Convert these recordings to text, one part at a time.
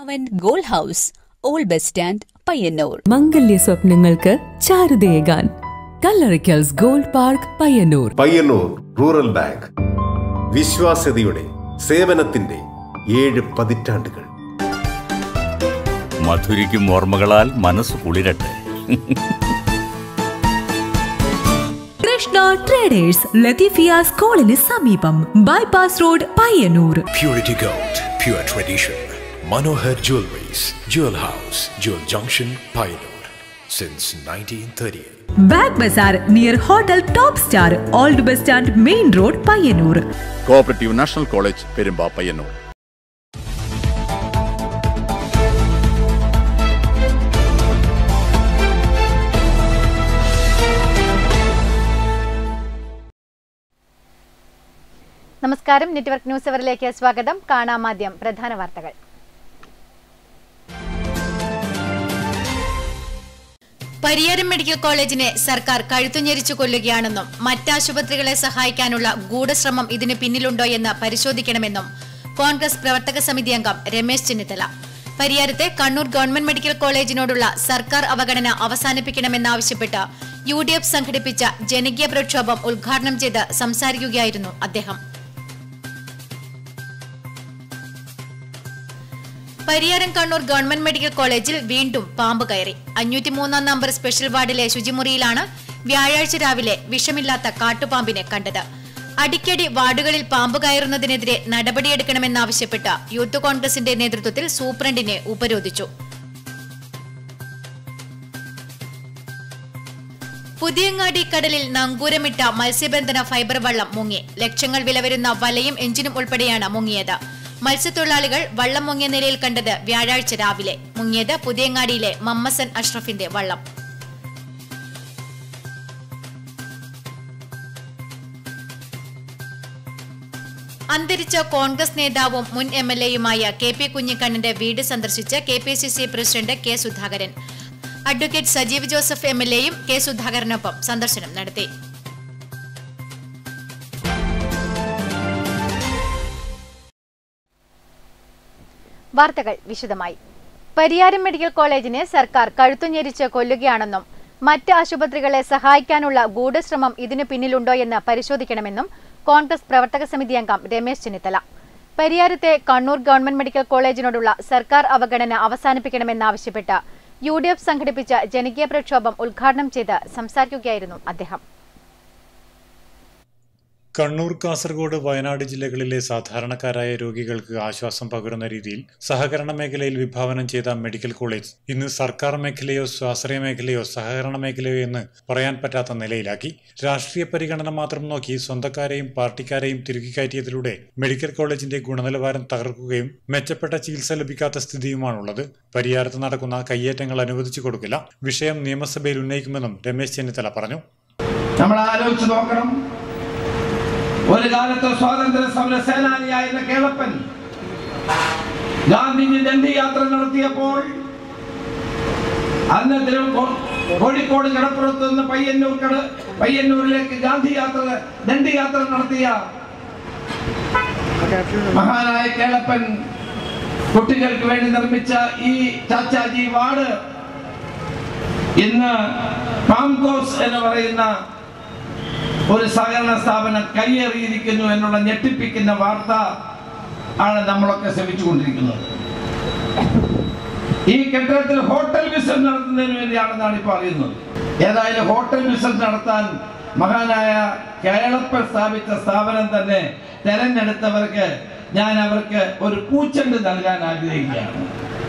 അവൻ gold house old bus stand Payyanur മംഗല്യ സ്വപ്നങ്ങൾക്ക് ചാരുതയേകാൻ Kallarakkals gold park Payyanur Payyanur rural bank വിശ്വാസ്യതയുടെ സേവനത്തിന്റെ ഏഴ് പതിറ്റാണ്ടുകൾ മധുരിക്കും ഓർമ്മകളാൽ മനസ്സ് കുളിരട്ടെ കൃഷ്ണ ട്രേഡേഴ്സ് ലത്തീഫിയ സ്കൂളിന് സമീപം bypass road Payyanur Purity Gold, pure tradition. Manohar Jewelries, Jewel House, Jewel Junction, Pioneer. Since 1938. Bag bazaar near hotel top star old bus stand main road Payyanur cooperative national college Perumba Payyanur നമസ്കാരം network news അവറിലേക്ക് സ്വാഗതം കാണാം ആദ്യം പ്രധാന വാർത്തകൾ പരിയാരം മെഡിക്കൽ കോളേജിനെ സർക്കാർ കഴുത്തുഞ്ഞെരിച്ചു കൊല്ലുകയാണെന്നും മറ്റാശുപത്രികളെ സഹായിക്കാനുള്ള ഗൂഢശ്രമം ഇതിന് പിന്നിലുണ്ടോ എന്ന് പരിശോധിക്കണമെന്നും കോൺഗ്രസ് പ്രവർത്തക സമിതി അംഗം രമേശ് ചെന്നിത്തല പരിയാരത്തെ കണ്ണൂർ ഗവൺമെന്റ് മെഡിക്കൽ കോളേജിനോടുള്ള സർക്കാർ അവഗണന അവസാനിപ്പിക്കണമെന്നാവശ്യപ്പെട്ട് യു ഡി എഫ് സംഘടിപ്പിച്ച ജനകീയ പ്രക്ഷോഭം ഉദ്ഘാടനം ചെയ്ത് സംസാരിക്കുകയായിരുന്നു അദ്ദേഹം പരിയാരം കണ്ണൂർ ഗവൺമെന്റ് മെഡിക്കൽ കോളേജിൽ വീണ്ടും പാമ്പ് കയറി അഞ്ഞൂറ്റി മൂന്നാം നമ്പർ സ്പെഷ്യൽ വാർഡിലെ ശുചിമുറിയിലാണ് വ്യാഴാഴ്ച രാവിലെ വിഷമില്ലാത്ത കാട്ടുപാമ്പിനെ കണ്ടത് അടിക്കടി വാർഡുകളിൽ പാമ്പ് കയറുന്നതിനെതിരെ നടപടിയെടുക്കണമെന്നാവശ്യപ്പെട്ട് യൂത്ത് കോൺഗ്രസിന്റെ നേതൃത്വത്തിൽ സൂപ്രണ്ടിനെ ഉപരോധിച്ചു പുതിയങ്ങാടി കടലിൽ നങ്കൂരമിട്ട മത്സ്യബന്ധന ഫൈബർ വള്ളം മുങ്ങി ലക്ഷങ്ങൾ വില വരുന്ന വലയും എഞ്ചിനും ഉൾപ്പെടെയാണ് മുങ്ങിയത് മത്സ്യത്തൊഴിലാളികൾ വള്ളം മുങ്ങിയ നിലയിൽ കണ്ടത് വ്യാഴാഴ്ച രാവിലെ മുങ്ങിയത് പുതിയങ്ങാടിയിലെ മമ്മസൻ അഷ്റഫിന്റെ വള്ളം അന്തരിച്ച കോൺഗ്രസ് നേതാവും മുൻ എം എൽ എയുമായ കെ പി കുഞ്ഞിക്കണ്ണന്റെ വീട് സന്ദർശിച്ച് K P C C president K Sudhakaran advocate Sajeev Joseph M L എയും കെ സുധാകരനൊപ്പം സന്ദർശനം നടത്തി വാർത്തകൾ വിശദമായി പരിയാരം മെഡിക്കൽ കോളേജിനെ സർക്കാർ കഴുത്തുഞ്ഞെരിച്ച് കൊല്ലുകയാണെന്നും മറ്റ് ആശുപത്രികളെ സഹായിക്കാനുള്ള ഗൂഢശ്രമം ഇതിനു പിന്നിലുണ്ടോ എന്ന് പരിശോധിക്കണമെന്നും കോൺഗ്രസ് പ്രവർത്തക സമിതി അംഗം രമേശ് ചെന്നിത്തല പരിയാരത്തെ കണ്ണൂർ ഗവൺമെന്റ് മെഡിക്കൽ കോളേജിനോടുള്ള സർക്കാർ അവഗണന അവസാനിപ്പിക്കണമെന്നാവശ്യപ്പെട്ട് യു ഡി എഫ് സംഘടിപ്പിച്ച ജനകീയ പ്രക്ഷോഭം ഉദ്ഘാടനം ചെയ്ത് സംസാരിക്കുകയായിരുന്നു അദ്ദേഹം കണ്ണൂർ കാസർഗോഡ് വയനാട് ജില്ലകളിലെ സാധാരണക്കാരായ രോഗികൾക്ക് ആശ്വാസം പകരുന്ന രീതിയിൽ സഹകരണ മേഖലയിൽ വിഭാവനം ചെയ്ത മെഡിക്കൽ കോളേജ് ഇന്ന് സർക്കാർ മേഖലയോ സ്വാശ്രയ മേഖലയോ സഹകരണ മേഖലയോ എന്ന് പറയാൻ പറ്റാത്ത നിലയിലാക്കി രാഷ്ട്രീയ പരിഗണന മാത്രം നോക്കി സ്വന്തക്കാരെയും പാർട്ടിക്കാരെയും തിരുകിക്കയറ്റിയതിലൂടെ മെഡിക്കൽ കോളേജിന്റെ ഗുണനിലവാരം തകർക്കുകയും മെച്ചപ്പെട്ട ചികിത്സ ലഭിക്കാത്ത സ്ഥിതിയുമാണുള്ളത് പരിയാരത്ത് നടക്കുന്ന കയ്യേറ്റങ്ങൾ അനുവദിച്ചു കൊടുക്കില്ല വിഷയം നിയമസഭയിൽ ഉന്നയിക്കുമെന്നും രമേശ് ചെന്നിത്തല പറഞ്ഞു നമ്മൾ ആലോചിച്ച് നോക്കണം ഒരു കാലത്ത് സ്വാതന്ത്ര്യ സമര സേനാനിയായിരുന്ന കേളപ്പൻ ഗാന്ധിജി ദണ്ഡി യാത്ര നടത്തിയപ്പോൾ അന്ന് തിരു കോഴിക്കോട് കടപ്പുറത്ത് നിന്ന് പയ്യന്നൂർ കട പയ്യന്നൂരിലേക്ക് ഗാന്ധി യാത്ര ദണ്ഡി യാത്ര നടത്തിയ മഹാനായ കേളപ്പൻ കുട്ടികൾക്ക് വേണ്ടി നിർമ്മിച്ച ഈ ചാച്ചാജി വാർഡ് ഇന്ന് പാംകോസ് എന്ന് പറയുന്ന ഒരു സഹകരണ സ്ഥാപനം കൈയേറിയിരിക്കുന്നു എന്നുള്ള ഞെട്ടിപ്പിക്കുന്ന വാർത്ത ആണ് നമ്മളൊക്കെ ശ്രമിച്ചുകൊണ്ടിരിക്കുന്നത് ഈ കെട്ടിടത്തിൽ ഹോട്ടൽ ബിസിനസ് നടത്തുന്നതിന് വേണ്ടിയാണെന്നാണ് ഇപ്പോൾ അറിയുന്നത് ഏതായാലും ഹോട്ടൽ ബിസിനസ് നടത്താൻ മഹാനായ കേളപ്പൻ സ്ഥാപിച്ച സ്ഥാപനം തന്നെ തെരഞ്ഞെടുത്തവർക്ക് ഞാൻ അവർക്ക് ഒരു പൂച്ചെണ്ട് നൽകാൻ ആഗ്രഹിക്കുകയാണ്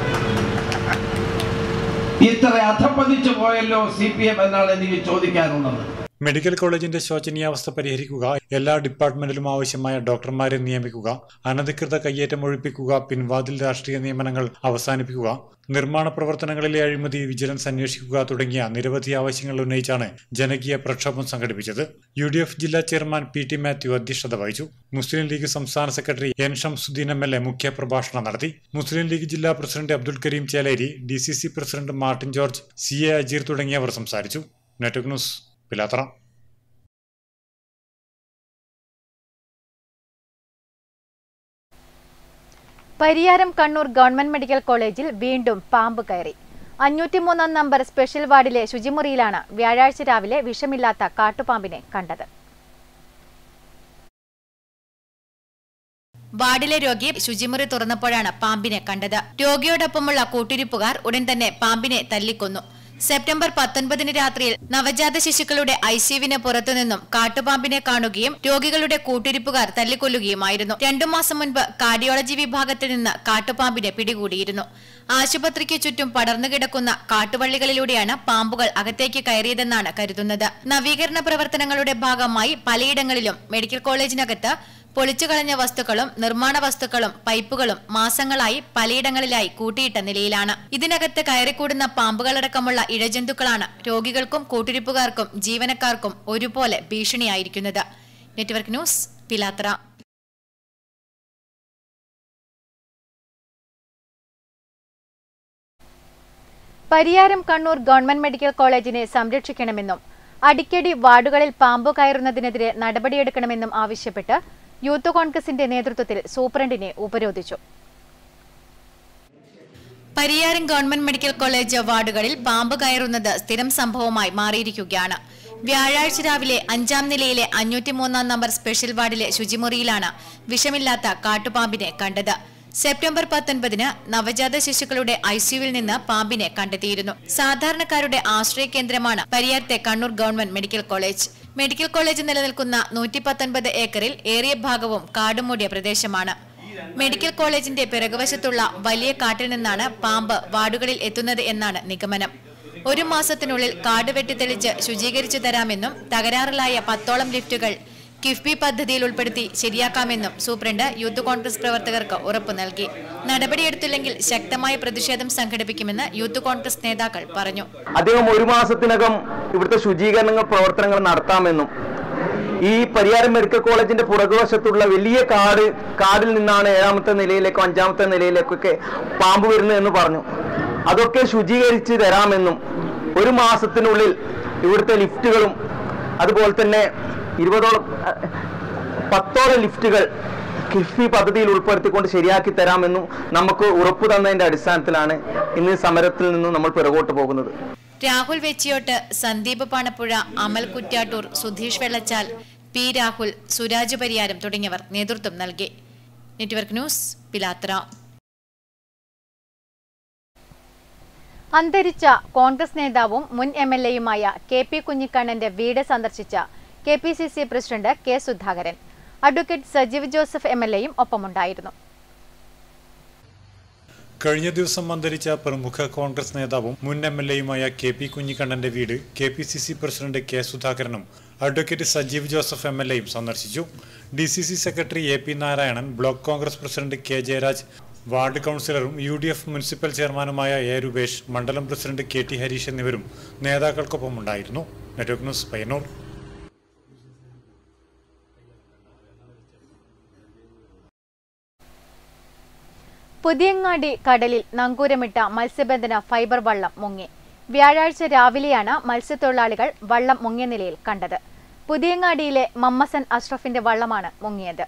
ഇത്ര അധപ്പതിച്ചു പോയല്ലോ സി പി എം എന്നാണ് എനിക്ക് ചോദിക്കാനുള്ളത് മെഡിക്കൽ കോളേജിന്റെ ശോചനീയാവസ്ഥ പരിഹരിക്കുക എല്ലാ ഡിപ്പാർട്ട്മെന്റിലും ആവശ്യമായ ഡോക്ടർമാരെ നിയമിക്കുക അനധികൃത കയ്യേറ്റം ഒഴിപ്പിക്കുക പിൻവാതിൽ രാഷ്ട്രീയ നിയമനങ്ങൾ അവസാനിപ്പിക്കുക നിർമ്മാണ പ്രവർത്തനങ്ങളിലെ അഴിമതി വിജിലൻസ് അന്വേഷിക്കുക തുടങ്ങിയ നിരവധി ആവശ്യങ്ങൾ ഉന്നയിച്ചാണ് ജനകീയ പ്രക്ഷോഭം സംഘടിപ്പിച്ചത് യു ഡി എഫ് ജില്ലാ ചെയർമാൻ പി ടി മാത്യു അധ്യക്ഷത വഹിച്ചു മുസ്ലിം ലീഗ് സംസ്ഥാന secretary N Shamsuddin M L A മുഖ്യ പ്രഭാഷണം നടത്തി മുസ്ലിം ലീഗ് ജില്ലാ president Abdul Kareem Cheleri D C C president Martin George C A Ajeer തുടങ്ങിയവർ സംസാരിച്ചു network news Pilathara Pariyaram Kannur government medical കോളേജിൽ വീണ്ടും പാമ്പ് കയറി അഞ്ഞൂറ്റിമൂന്നാം നമ്പർ സ്പെഷ്യൽ വാർഡിലെ ശുചിമുറിയിലാണ് വ്യാഴാഴ്ച രാവിലെ വിഷമില്ലാത്ത കാട്ടുപാമ്പിനെ കണ്ടത് വാർഡിലെ രോഗി ശുചിമുറി തുറന്നപ്പോഴാണ് പാമ്പിനെ കണ്ടത് രോഗിയോടൊപ്പമുള്ള കൂട്ടിരിപ്പുകാർ ഉടൻ തന്നെ പാമ്പിനെ തല്ലിക്കൊന്നു സെപ്റ്റംബർ പത്തൊൻപതിന് രാത്രിയിൽ നവജാത ശിശുക്കളുടെ ഐസിയുവിന് പുറത്തുനിന്നും കാട്ടുപാമ്പിനെ കാണുകയും രോഗികളുടെ കൂട്ടിരിപ്പുകാർ തല്ലിക്കൊല്ലുകയുമായിരുന്നു രണ്ടു മാസം മുൻപ് കാർഡിയോളജി വിഭാഗത്തിൽ നിന്ന് കാട്ടുപാമ്പിനെ പിടികൂടിയിരുന്നു ആശുപത്രിക്ക് ചുറ്റും പടർന്നു കിടക്കുന്ന കാട്ടുവള്ളികളിലൂടെയാണ് പാമ്പുകൾ അകത്തേക്ക് കയറിയതെന്നാണ് കരുതുന്നത് നവീകരണ പ്രവർത്തനങ്ങളുടെ ഭാഗമായി പലയിടങ്ങളിലും മെഡിക്കൽ കോളേജിനകത്ത് പൊളിച്ചുകളഞ്ഞ വസ്തുക്കളും നിർമ്മാണ വസ്തുക്കളും പൈപ്പുകളും മാസങ്ങളായി പലയിടങ്ങളിലായി കൂട്ടിയിട്ട നിലയിലാണ് ഇതിനകത്ത് കയറിക്കൂടുന്ന പാമ്പുകളടക്കമുള്ള ഇഴജന്തുക്കളാണ് രോഗികൾക്കും കൂട്ടിരിപ്പുകാർക്കും ജീവനക്കാർക്കും ഒരുപോലെ ഭീഷണിയായിരിക്കുന്നത് network news Pilathra Pariyaram Kannur government medical കോളേജിനെ സംരക്ഷിക്കണമെന്നും അടിക്കടി വാർഡുകളിൽ പാമ്പ് കയറുന്നതിനെതിരെ നടപടിയെടുക്കണമെന്നും ആവശ്യപ്പെട്ട് യൂത്ത് കോൺഗ്രസിന്റെ നേതൃത്വത്തിൽ സൂപ്രണ്ടിനെ ഉപരോധിച്ചു പരിയാരം ഗവൺമെന്റ് മെഡിക്കൽ കോളേജ് വാർഡുകളിൽ പാമ്പ് കയറുന്നത് സ്ഥിരം സംഭവമായി മാറിയിരിക്കുകയാണ് വ്യാഴാഴ്ച രാവിലെ അഞ്ചാം നിലയിലെ അഞ്ഞൂറ്റിമൂന്നാം നമ്പർ സ്പെഷ്യൽ വാർഡിലെ ശുചിമുറിയിലാണ് വിഷമില്ലാത്ത കാട്ടുപാമ്പിനെ കണ്ടത് സെപ്റ്റംബർ പത്തൊൻപതിന് നവജാത ശിശുക്കളുടെ ഐസിയുവിൽ നിന്ന് പാമ്പിനെ കണ്ടെത്തിയിരുന്നു സാധാരണക്കാരുടെ ആശ്രയ കേന്ദ്രമാണ് പരിയാരത്തെ Kannur government medical college medical college നിലനിൽക്കുന്ന നൂറ്റി പത്തൊൻപത് ഏക്കറിൽ ഏറിയ ഭാഗവും കാടുമൂടിയ പ്രദേശമാണ് മെഡിക്കൽ കോളേജിന്റെ പിറകുവശത്തുള്ള വലിയ കാട്ടിൽ നിന്നാണ് പാമ്പ് വാർഡുകളിൽ എത്തുന്നത് എന്നാണ് നിഗമനം ഒരു മാസത്തിനുള്ളിൽ കാട് വെട്ടിത്തെളിച്ച് ശുചീകരിച്ചു തരാമെന്നും തകരാറിലായ പത്തോളം ലിഫ്റ്റുകൾ കിഫ്ബി പദ്ധതിയിൽ ഉൾപ്പെടുത്തി ശരിയാക്കാമെന്നും സൂപ്രണ്ട് യൂത്ത് കോൺഗ്രസ് പ്രവർത്തകർക്ക് ഉറപ്പു നൽകി നടപടിയെടുത്തില്ലെങ്കിൽ ശക്തമായ പ്രതിഷേധം സംഘടിപ്പിക്കുമെന്ന് യൂത്ത് കോൺഗ്രസ് നേതാക്കൾ പറഞ്ഞു അദ്ദേഹം ഒരു മാസത്തിനകം ഇവിടുത്തെ ശുചീകരണങ്ങൾ പ്രവർത്തനങ്ങൾ നടത്താമെന്നും ഈ പരിയാരം മെഡിക്കൽ കോളേജിന്റെ പുറകുവശത്തുള്ള വലിയ കാട് കാടിൽ നിന്നാണ് ഏഴാമത്തെ നിലയിലേക്കോ അഞ്ചാമത്തെ നിലയിലേക്കൊക്കെ പാമ്പ് വരുന്നത് എന്ന് പറഞ്ഞു അതൊക്കെ ശുചീകരിച്ച് തരാമെന്നും ഒരു മാസത്തിനുള്ളിൽ ഇവിടുത്തെ ലിഫ്റ്റുകളും അതുപോലെ തന്നെ ഇരുപതോളം അഹ്, പത്തോളം ലിഫ്റ്റുകൾ കിഫ്ബി പദ്ധതിയിൽ ഉൾപ്പെടുത്തിക്കൊണ്ട് ശരിയാക്കി തരാമെന്നും നമുക്ക് ഉറപ്പു തന്നതിന്റെ അടിസ്ഥാനത്തിലാണ് ഇന്ന് ഈ സമരത്തിൽ നിന്നും നമ്മൾ പിറകോട്ട് പോകുന്നത് രാഹുൽ വെച്ചിയോട്ട് സന്ദീപ് പാണപ്പുഴ അമൽ കുറ്റ്യാട്ടൂർ സുധീഷ് വെള്ളച്ചാൽ പി രാഹുൽ സുരാജ് പരിയാരം തുടങ്ങിയവർ നേതൃത്വം നൽകി നെറ്റ്വർക്ക് ന്യൂസ് പിലാത്ര അന്തരിച്ച കോൺഗ്രസ് നേതാവും മുൻ എം എൽ എയുമായ കെ പി കുഞ്ഞിക്കണ്ണന്റെ വീട് സന്ദർശിച്ച K P C C president K Sudhakaran advocate Sajeev Joseph M L എയും ഒപ്പമുണ്ടായിരുന്നു കഴിഞ്ഞ ദിവസം അന്തരിച്ച പ്രമുഖ കോൺഗ്രസ് നേതാവും മുൻ എം എൽ എയുമായ കെ പി കുഞ്ഞിക്കണ്ണന്റെ വീട് K P C C president K സുധാകരനും advocate Sajeev Joseph M L എയും സന്ദർശിച്ചു D C C secretary A P Narayanan block Congress president K Jayaraj ward കൗൺസിലറും യു ഡി എഫ് മുനിസിപ്പൽ ചെയർമാനുമായ എ രൂപേഷ് മണ്ഡലം പ്രസിഡന്റ് കെ ടി ഹരീഷ് എന്നിവരും നേതാക്കൾക്കൊപ്പമുണ്ടായിരുന്നു നെറ്റ്വർക്ക് ന്യൂസ് പയ്യന്നൂർ പുതിയങ്ങാടി കടലിൽ നങ്കൂരമിട്ട മത്സ്യബന്ധന ഫൈബർ വള്ളം മുങ്ങി വ്യാഴാഴ്ച രാവിലെയാണ് മത്സ്യത്തൊഴിലാളികൾ വള്ളം മുങ്ങിയ നിലയിൽ കണ്ടത് പുതിയങ്ങാടിയിലെ മമ്മസൻ അഷ്റഫിന്റെ വള്ളമാണ് മുങ്ങിയത്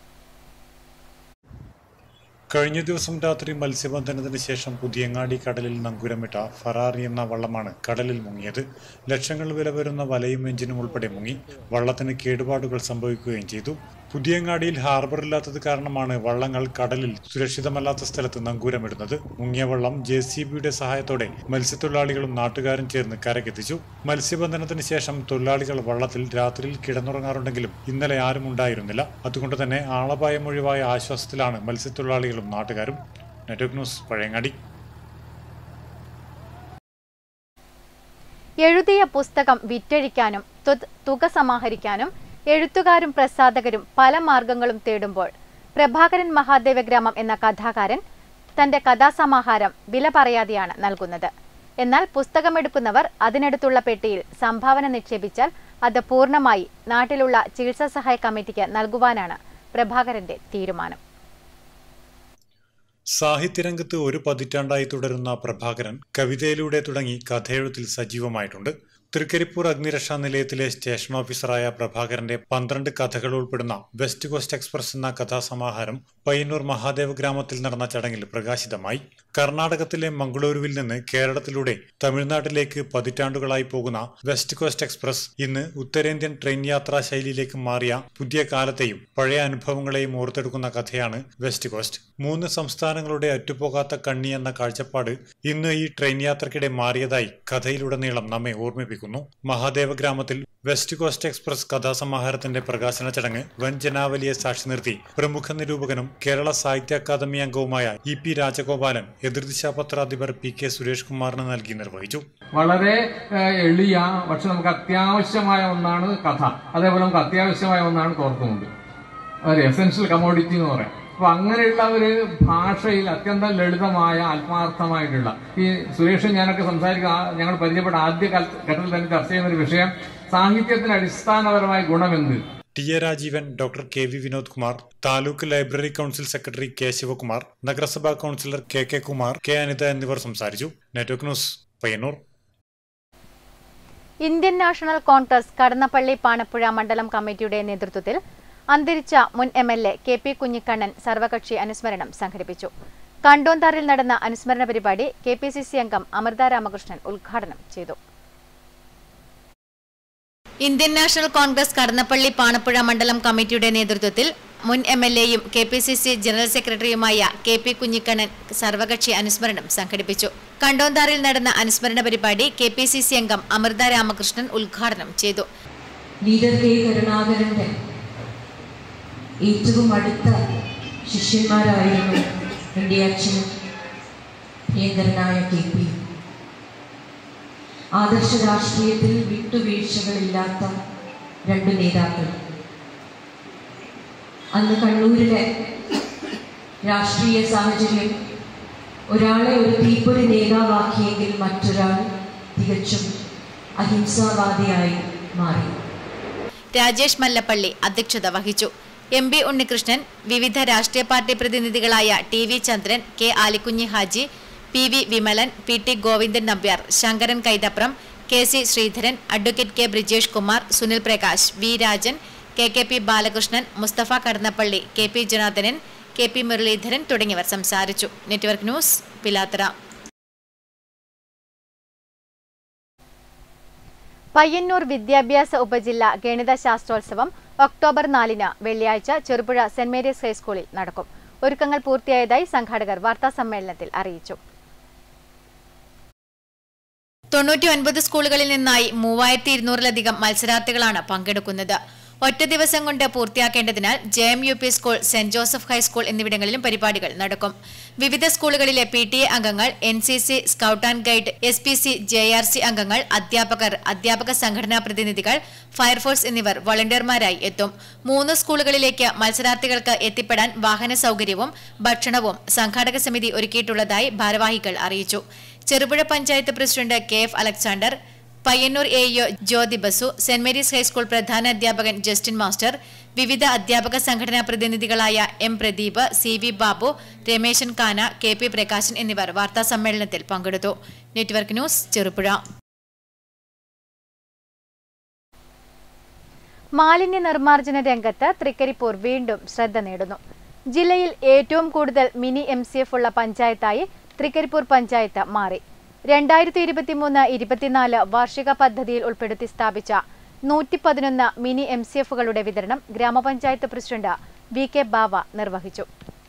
കഴിഞ്ഞ ദിവസം രാത്രി മത്സ്യബന്ധനത്തിന് ശേഷം പുതിയങ്ങാടി കടലിൽ നങ്കുരമിട്ട ഫറാറി എന്ന വള്ളമാണ് കടലിൽ മുങ്ങിയത് ലക്ഷങ്ങൾ വില വരുന്ന വലയും എഞ്ചിനും ഉൾപ്പെടെ മുങ്ങി വള്ളത്തിന് കേടുപാടുകൾ സംഭവിക്കുകയും ചെയ്തു പുതിയങ്ങാടിയിൽ ഹാർബർ ഇല്ലാത്തത് കാരണമാണ് വള്ളങ്ങൾ കടലിൽ സുരക്ഷിതമല്ലാത്ത സ്ഥലത്ത് നങ്കൂരമിടുന്നത് മുങ്ങിയ വള്ളം ജെ സി ബിയുടെ സഹായത്തോടെ മത്സ്യത്തൊഴിലാളികളും നാട്ടുകാരും ചേർന്ന് കരക്കെത്തിച്ചു മത്സ്യബന്ധനത്തിന് ശേഷം തൊഴിലാളികൾ വള്ളത്തിൽ രാത്രിയിൽ കിടന്നുറങ്ങാറുണ്ടെങ്കിലും ഇന്നലെ ആരും ഉണ്ടായിരുന്നില്ല അതുകൊണ്ട് തന്നെ ആളപായം ഒഴിവായ ആശ്വാസത്തിലാണ് മത്സ്യത്തൊഴിലാളികളും നാട്ടുകാരും നെറ്റ്വർക്ക് ന്യൂസ് പഴയങ്ങാടി എഴുതിയ പുസ്തകം വിറ്റഴിക്കാനും തു- തുക സമാഹരിക്കാനും എഴുത്തുകാരും പ്രസാധകരും പല മാർഗങ്ങളും തേടുമ്പോൾ പ്രഭാകരൻ മഹാദേവ ഗ്രാമം എന്ന കഥാകാരൻ തന്റെ കഥാസമാഹാരം വില പറയാതെയാണ് നൽകുന്നത് എന്നാൽ പുസ്തകമെടുക്കുന്നവർ അതിനടുത്തുള്ള പെട്ടിയിൽ സംഭാവന നിക്ഷേപിച്ചാൽ അത് പൂർണ്ണമായി നാട്ടിലുള്ള ചികിത്സാ സഹായ കമ്മിറ്റിക്ക് നൽകുവാനാണ് പ്രഭാകരന്റെ തീരുമാനം സാഹിത്യരംഗത്ത് ഒരു പതിറ്റാണ്ടായി തുടരുന്ന പ്രഭാകരൻ കവിതയിലൂടെ തുടങ്ങി കഥയെഴുത്തിൽ സജീവമായിട്ടുണ്ട് തൃക്കരിപ്പൂർ അഗ്നിരക്ഷാ നിലയത്തിലെ സ്റ്റേഷൻ ഓഫീസറായ പ്രഭാകരന്റെ പന്ത്രണ്ട് കഥകൾ ഉൾപ്പെടുന്ന വെസ്റ്റ് കോസ്റ്റ് എക്സ്പ്രസ് എന്ന കഥാസമാഹാരം പയ്യന്നൂർ മഹാദേവ ഗ്രാമത്തിൽ നടന്ന ചടങ്ങിൽ പ്രകാശിതമായി കർണാടകത്തിലെ മംഗളൂരുവിൽ നിന്ന് കേരളത്തിലൂടെ തമിഴ്നാട്ടിലേക്ക് പതിറ്റാണ്ടുകളായി പോകുന്ന വെസ്റ്റ് കോസ്റ്റ് എക്സ്പ്രസ് ഇന്ന് ഉത്തരേന്ത്യൻ ട്രെയിൻ യാത്രാ ശൈലിയിലേക്ക് മാറിയ പുതിയ കാലത്തെയും പഴയ അനുഭവങ്ങളെയും ഓർത്തെടുക്കുന്ന കഥയാണ് വെസ്റ്റ് കോസ്റ്റ് മൂന്ന് സംസ്ഥാനങ്ങളുടെ അറ്റുപോകാത്ത കണ്ണി എന്ന കാഴ്ചപ്പാട് ഇന്ന് ഈ ട്രെയിൻ യാത്രക്കിടെ മാറിയതായി കഥയിലുടനീളം നമ്മെ ഓർമ്മിപ്പിക്കുന്നു മഹാദേവ ഗ്രാമത്തിൽ വെസ്റ്റ് കോസ്റ്റ് എക്സ്പ്രസ് കഥാസമാഹാരത്തിന്റെ പ്രകാശന ചടങ്ങ് വൻ ജനാവലിയെ സാക്ഷി നിർത്തി പ്രമുഖ നിരൂപകനും കേരള സാഹിത്യ അക്കാദമി അംഗവുമായ ഇ പി രാജഗോപാലൻ എതിർദിശാ പത്രാധിപർ പി കെ സുരേഷ് കുമാറിന് നൽകി നിർവഹിച്ചു വളരെ ഏഹ്, എളിയ പക്ഷെ നമുക്ക് അത്യാവശ്യമായ ഒന്നാണ് കഥ അതേപോലെ നമുക്ക് അത്യാവശ്യമായ ഒന്നാണ് തോർത്തുമുണ്ട് ഒരു എസെൻഷ്യൽ കമോഡിറ്റി എന്ന് പറയാം അപ്പൊ അങ്ങനെയുള്ള ഒരു ഭാഷയിൽ അത്യന്തം ലളിതമായ ആത്മാർത്ഥമായിട്ടുള്ള ഈ സുരേഷും ഞാനൊക്കെ സംസാരിക്കുക ആ- ഞങ്ങൾ പരിചയപ്പെട്ട ആദ്യ കാലത്ത് ഘട്ടത്തിൽ തന്നെ ചർച്ച ചെയ്യുന്ന ഒരു വിഷയം സാഹിത്യത്തിന് അടിസ്ഥാനപരമായ ഗുണമെന്ത് T A Rajeevan doctor K V Vinod Kumar taluk library council secretary K Sivakumar നഗരസഭാ councillor K K Kumar K Anitha എന്നിവർ സംസാരിച്ചു network news Payyanur Indian National Congress Kadannappally Panappuzha മണ്ഡലം കമ്മിറ്റിയുടെ നേതൃത്വത്തിൽ അന്തരിച്ച മുൻ M L A K P Kunhikannan സർവകക്ഷി അനുസ്മരണം സംഘടിപ്പിച്ചു കണ്ടോന്താറിൽ നടന്ന അനുസ്മരണ പരിപാടി കെ പി സി സി അംഗം അമൃത രാമകൃഷ്ണൻ ഉദ്ഘാടനം ചെയ്തു Indian National Congress Kadannappally Panappuzha മണ്ഡലം കമ്മിറ്റിയുടെ നേതൃത്വത്തിൽ മുൻ എം എൽ എയും K P C C general സെക്രട്ടറിയുമായ കെ പി കുഞ്ഞിക്കണ്ണൻ സർവകക്ഷി അനുസ്മരണം സംഘടിപ്പിച്ചു കണ്ടോന്താറിൽ നടന്ന അനുസ്മരണ പരിപാടി കെ പി സി സി അംഗം അമൃത രാമകൃഷ്ണൻ ഉദ്ഘാടനം ചെയ്തു ലീഡർ കെ കരുണാകരന്റെ ഏറ്റവും അടുത്ത ശിഷ്യന്മാരായിരുന്നു എൻ്റെ അച്ഛനും പ്രിയങ്കരനായ കെ പി ആദർശ രാഷ്ട്രീയത്തിൽ വിട്ടുവീഴ്ചകളില്ലാത്ത രണ്ട് നേതാക്കൾ അന്ന് കണ്ണൂരിലെ രാഷ്ട്രീയ സാഹചര്യം ഒരാളെ ഒരു തീപ്പൊരി നേതാവാക്കിയെങ്കിൽ മറ്റൊരാൾ തികച്ചും അഹിംസാവാദിയായി മാറി രാജേഷ് മല്ലപ്പള്ളി അധ്യക്ഷത വഹിച്ചു എം ബി ഉണ്ണികൃഷ്ണൻ വിവിധ രാഷ്ട്രീയ പാർട്ടി പ്രതിനിധികളായ T V Chandran K Alikunhi Haji P V Vimalan P T Govindan Nambiar Sankaran Kaithapram K C Sreedharan advocate K Brijesh Kumar Sunil Prakash V Rajan K K P Balakrishnan Musthafa Kadannappally K P Janardhanan K P Muraleedharan തുടങ്ങിയവർ സംസാരിച്ചു നെറ്റ്വർക്ക് ന്യൂസ് പിലാത്തറ പയ്യന്നൂർ വിദ്യാഭ്യാസ ഉപജില്ല ഗണിത ശാസ്ത്രോത്സവം ഒക്ടോബർ നാലിന് വെള്ളിയാഴ്ച ചെറുപുഴ സെന്റ് മേരീസ് ഹൈസ്കൂളിൽ നടക്കും ഒരുക്കങ്ങൾ പൂർത്തിയായതായി സംഘാടകർ വാർത്താസമ്മേളനത്തിൽ അറിയിച്ചു തൊണ്ണൂറ്റി ഒൻപത് സ്കൂളുകളിൽ നിന്നായി മൂവായിരത്തി ഇരുന്നൂറിലധികം മത്സരാർത്ഥികളാണ് പങ്കെടുക്കുന്നത് ഒറ്റ ദിവസം കൊണ്ട് പൂർത്തിയാക്കേണ്ടതിനാൽ J M U P school saint Joseph high school എന്നിവിടങ്ങളിലും പരിപാടികൾ നടക്കും വിവിധ സ്കൂളുകളിലെ പി ടി എ അംഗങ്ങൾ N C C scout and guide S P C J R C അംഗങ്ങൾ അധ്യാപകർ അധ്യാപക സംഘടനാ പ്രതിനിധികൾ ഫയർഫോഴ്സ് എന്നിവർ വളണ്ടിയർമാരായി എത്തും മൂന്ന് സ്കൂളുകളിലേക്ക് മത്സരാർത്ഥികൾക്ക് എത്തിപ്പെടാൻ വാഹന സൗകര്യവും ഭക്ഷണവും സംഘാടക സമിതി ഒരുക്കിയിട്ടുള്ളതായി ഭാരവാഹികൾ അറിയിച്ചു Cherupuzha panchayat president K F Alexander Payyanur A EO Jyothi Basu saint Mary's high school പ്രധാന അധ്യാപകൻ ജസ്റ്റിൻ മാസ്റ്റർ വിവിധ അധ്യാപക സംഘടനാ പ്രതിനിധികളായ M Pradeep C V Babu Rameshan Kana K P Prakashan എന്നിവർ വാർത്താസമ്മേളനത്തിൽ പങ്കെടുത്തു നെറ്റ്വർക്ക് ന്യൂസ് ചെറുപുഴ മാലിന്യ നിർമ്മാർജ്ജന രംഗത്ത് തൃക്കരിപ്പൂർ വീണ്ടും ശ്രദ്ധ നേടുന്നു ജില്ലയിൽ ഏറ്റവും കൂടുതൽ മിനി എം സി എഫ് ഉള്ള പഞ്ചായത്തായി തൃക്കരിപ്പൂർ പഞ്ചായത്ത് മാറി രണ്ടായിരത്തി ഇരുപത്തിമൂന്ന് ഇരുപത്തിനാല് വാർഷിക പദ്ധതിയിൽ ഉൾപ്പെടുത്തി സ്ഥാപിച്ച നൂറ്റി പതിനൊന്ന് മിനി എം സി എഫുകളുടെ വിതരണം ഗ്രാമപഞ്ചായത്ത് പ്രസിഡന്റ് വി കെ ബാവ നിർവഹിച്ചു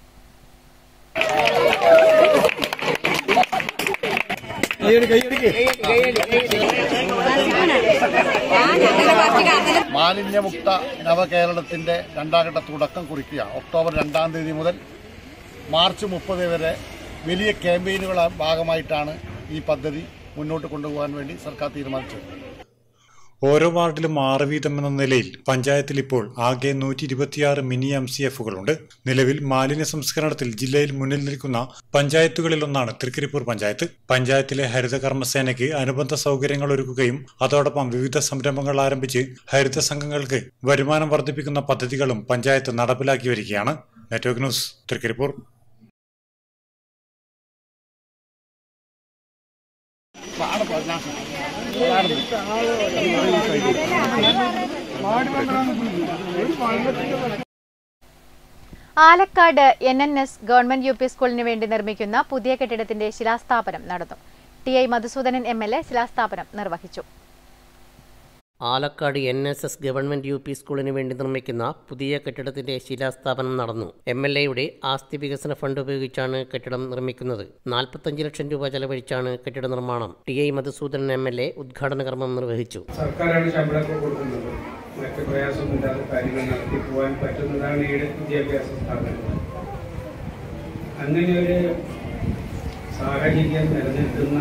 മാലിന്യമുക്ത നവകേരളത്തിന്റെ രണ്ടാം ഘട്ട തുടക്കം കുറിക്കുക ഒക്ടോബർ രണ്ടാം തീയതി മുതൽ മാർച്ച് മുപ്പത് വരെ വലിയ ക്യാമ്പയിനുകളുടെ ഭാഗമായിട്ടാണ് ഈ പദ്ധതി മുന്നോട്ട് കൊണ്ടുപോകാൻ വേണ്ടി സർക്കാർ തീരുമാനിച്ചത് ഓരോ വാർഡിലും ആറ് വീതം എന്ന നിലയിൽ പഞ്ചായത്തിൽ ഇപ്പോൾ ആകെ നൂറ്റി ഇരുപത്തിയാറ് മിനി എം സി എഫുകളുണ്ട് നിലവിൽ മാലിന്യ സംസ്കരണത്തിൽ ജില്ലയിൽ മുന്നിൽ നിൽക്കുന്ന പഞ്ചായത്തുകളിലൊന്നാണ് തൃക്കരിപ്പൂർ പഞ്ചായത്ത് പഞ്ചായത്തിലെ ഹരിത കർമ്മസേനയ്ക്ക് അനുബന്ധ സൗകര്യങ്ങൾ ഒരുക്കുകയും അതോടൊപ്പം വിവിധ സംരംഭങ്ങൾ ആരംഭിച്ച് ഹരിത സംഘങ്ങൾക്ക് വരുമാനം വർദ്ധിപ്പിക്കുന്ന പദ്ധതികളും പഞ്ചായത്ത് നടപ്പിലാക്കി വരികയാണ് network news Thrikaripur Alakkad N N S government U P സ്കൂളിന് വേണ്ടി നിർമ്മിക്കുന്ന പുതിയ കെട്ടിടത്തിന്റെ ശിലാസ്ഥാപനം നടന്നു T I Madhusoodanan M L A ശിലാസ്ഥാപനം നിർവഹിച്ചു Alakkad N S S government U P സ്കൂളിന് വേണ്ടി നിർമ്മിക്കുന്ന പുതിയ കെട്ടിടത്തിന്റെ ശിലാസ്ഥാപനം നടന്നു എം എൽ എയുടെ ആസ്തി വികസന ഫണ്ട് ഉപയോഗിച്ചാണ് കെട്ടിടം നിർമ്മിക്കുന്നത് നാൽപ്പത്തഞ്ച് ലക്ഷം രൂപ ചെലവഴിച്ചാണ് കെട്ടിട നിർമ്മാണം T I Madhusoodanan M L A ഉദ്ഘാടന കർമ്മം നിർവഹിച്ചു സർക്കാരാണ് ശമ്പളമൊക്കെ കൊടുക്കുന്നത് മറ്റ് പ്രയാസമില്ലാത്ത കാര്യങ്ങൾ നടത്തി പോകാൻ പറ്റുന്നതാണ് ഈട് വിദ്യാഭ്യാസ സ്ഥാപനങ്ങൾ അങ്ങനെ ഒരു സാഹചര്യം നിലനിൽക്കുന്ന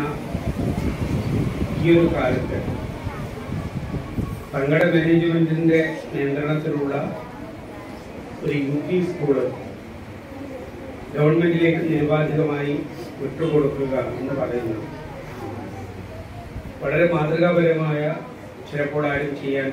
ഈ ഒരു കാലത്ത് തങ്ങളുടെ മാനേജ്മെന്റിന്റെ നിയന്ത്രണത്തിലുള്ള ഒരു യു പി സ്കൂള് ഗവൺമെന്റിലേക്ക് നിരുപാധികമായി വിട്ടുകൊടുക്കുക എന്ന് പറയുന്നത് വളരെ മാതൃകാപരമായ ചിലപ്പോൾ ആരും ചെയ്യാൻ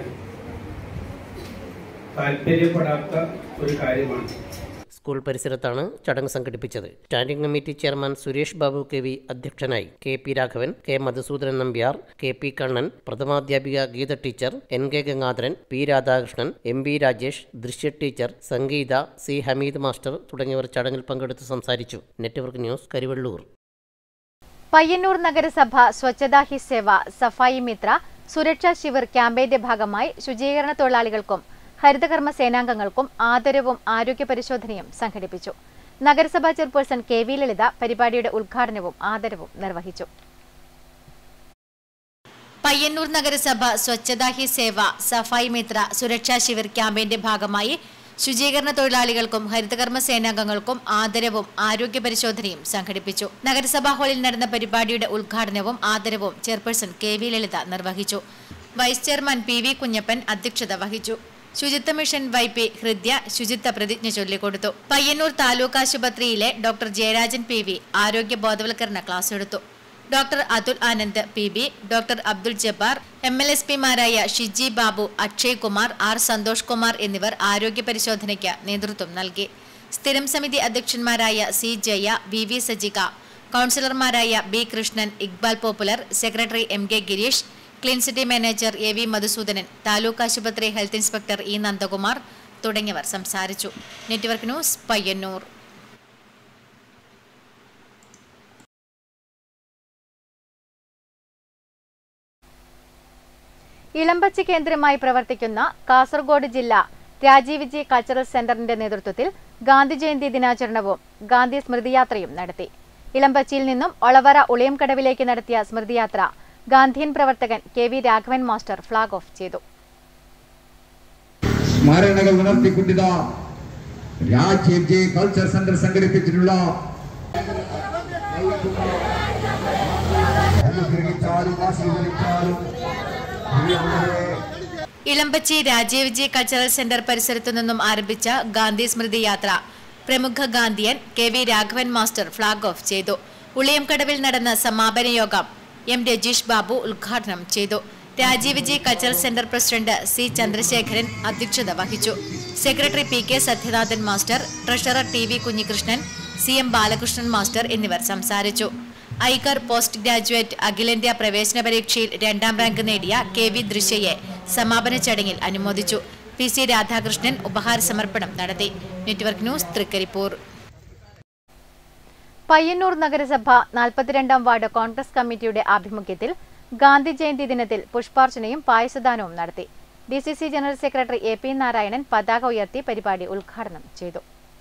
താല്പര്യപ്പെടാത്ത ഒരു കാര്യമാണ് സ്കൂൾ പരിസരത്താണ് ചടങ്ങ് സംഘടിപ്പിച്ചത് standing committee chairman Suresh Babu K V അധ്യക്ഷനായി K P Raghavan K Madhusoodanan Nambiar K P Kannan പ്രഥമാധ്യാപിക Geetha teacher N K Gangadharan P Radhakrishnan M V Rajesh Drishya teacher Sangeetha C Hameed master തുടങ്ങിയവർ ചടങ്ങിൽ പങ്കെടുത്ത് സംസാരിച്ചു നെറ്റ്വർക്ക് ന്യൂസ് കരിവള്ളൂർ പയ്യന്നൂർ നഗരസഭ സ്വച്ഛതാ ഹി സേവ സഫായി മിത്ര സുരക്ഷാ ശിവിർ ക്യാമ്പയിന്റെ ഭാഗമായി ശുചീകരണ തൊഴിലാളികൾക്കും ഹരിതകർമ്മ സേനാംഗങ്ങൾക്കും ആദരവും ആരോഗ്യ പരിശോധനയും സംഘടിപ്പിച്ചു നഗരസഭാ ചെയർപേഴ്സൺ കെ വി ലളിത പരിപാടിയുടെ ഉദ്ഘാടനവും ആദരവും നിർവഹിച്ചു പയ്യന്നൂർ നഗരസഭ സ്വച്ഛതാ ഹി സേവ സഫായി മിത്ര സുരക്ഷാ ശിവിർ ക്യാമ്പയിന്റെ ഭാഗമായി ശുചീകരണ തൊഴിലാളികൾക്കും ഹരിതകർമ്മ സേനാംഗങ്ങൾക്കും ആദരവും ആരോഗ്യ പരിശോധനയും സംഘടിപ്പിച്ചു നഗരസഭാ ഹാളിൽ നടന്ന പരിപാടിയുടെ ഉദ്ഘാടനവും ആദരവും ചെയർപേഴ്സൺ കെ വി ലളിത നിർവഹിച്ചു vice chairman P V Kunhappan അധ്യക്ഷത വഹിച്ചു ശുചിത്വ മിഷൻ വൈ പി ഹൃദ്യ ശുചിത്വ പ്രതിജ്ഞ ചൊല്ലിക്കൊടുത്തു പയ്യന്നൂർ താലൂക്ക് ആശുപത്രിയിലെ ഡോക്ടർ ജയരാജൻ പി വി ആരോഗ്യ ബോധവൽക്കരണ ക്ലാസ് എടുത്തു doctor Athul Anand P B doctor Abdul Jabbar M L S പിമാരായ ഷിജി ബാബു അക്ഷയ് കുമാർ ആർ സന്തോഷ് കുമാർ എന്നിവർ ആരോഗ്യ പരിശോധനയ്ക്ക് നേതൃത്വം നൽകി സ്ഥിരം സമിതി അധ്യക്ഷന്മാരായ C Jaya V V Sajika കൗൺസിലർമാരായ B Krishnan Iqbal popular secretary M K Gireesh clean city manager A V Madhusoodanan taluk ആശുപത്രി ഹെൽത്ത് ഇൻസ്പെക്ടർ ഇ നന്ദകുമാർ തുടങ്ങിയവർ സംസാരിച്ചു നെറ്റ്വർക്ക് ന്യൂസ് പയ്യന്നൂർ ഇളമ്പച്ചി കേന്ദ്രമായി പ്രവർത്തിക്കുന്ന കാസർഗോഡ് ജില്ല രാജീവ് ജി കൾച്ചറൽ സെന്ററിന്റെ നേതൃത്വത്തിൽ ഗാന്ധി ജയന്തി ദിനാചരണവും ഗാന്ധി സ്മൃതിയാത്രയും നടത്തി ഇളമ്പച്ചിയിൽ നിന്നും ഒളവറ ഉളിയംകടവിലേക്ക് നടത്തിയ സ്മൃതിയാത്ര ഗാന്ധിയൻ പ്രവർത്തകൻ K V Raghavan master flag off ചെയ്തു സ്മരണകൾ ഉണർത്തിക്കൊണ്ടിത രാജീവ് ജി കൾച്ചർ സെന്റർ സംഘടിപ്പിച്ചിട്ടുള്ള അനുഗ്രഹിച്ചാലും ആശീർവദിച്ചാലും പ്രിയമുള്ളവരെ, ഇളമ്പച്ചി രാജീവ് ജി കൾച്ചറൽ സെന്റർ പരിസരത്തു നിന്നും ആരംഭിച്ച ഗാന്ധി സ്മൃതി യാത്ര പ്രമുഖ Gandhian K V Raghavan master flag off ചെയ്തു ഉളിയംകടവിൽ നടന്ന സമാപന യോഗം എം രജീഷ് ബാബു ഉദ്ഘാടനം ചെയ്തു Rajeev ji cultural centre president C Chandrasekharan അധ്യക്ഷത വഹിച്ചു secretary P K Sathyanathan master treasurer T V Kunhikrishnan C M Balakrishnan master എന്നിവർ സംസാരിച്ചു ഐക്കർ പോസ്റ്റ് ഗ്രാജുവേറ്റ് അഖിലേന്ത്യാ പ്രവേശന പരീക്ഷയിൽ രണ്ടാം റാങ്ക് നേടിയ കെ വി ദൃശ്യയെ സമാപന ചടങ്ങിൽ അനുമോദിച്ചു പി സി രാധാകൃഷ്ണൻ ഉപഹാര സമർപ്പണം നടത്തി നെറ്റ്വർക്ക് ന്യൂസ് തൃക്കരിപ്പൂർ പയ്യന്നൂർ നഗരസഭ നാൽപ്പത്തിരണ്ടാം വാർഡ് കോൺഗ്രസ് കമ്മിറ്റിയുടെ ആഭിമുഖ്യത്തിൽ ഗാന്ധി ജയന്തി ദിനത്തിൽ പുഷ്പാർച്ചനയും പായസദാനവും നടത്തി D C C general secretary A P Narayanan പതാക ഉയർത്തി പരിപാടി ഉദ്ഘാടനം ചെയ്തു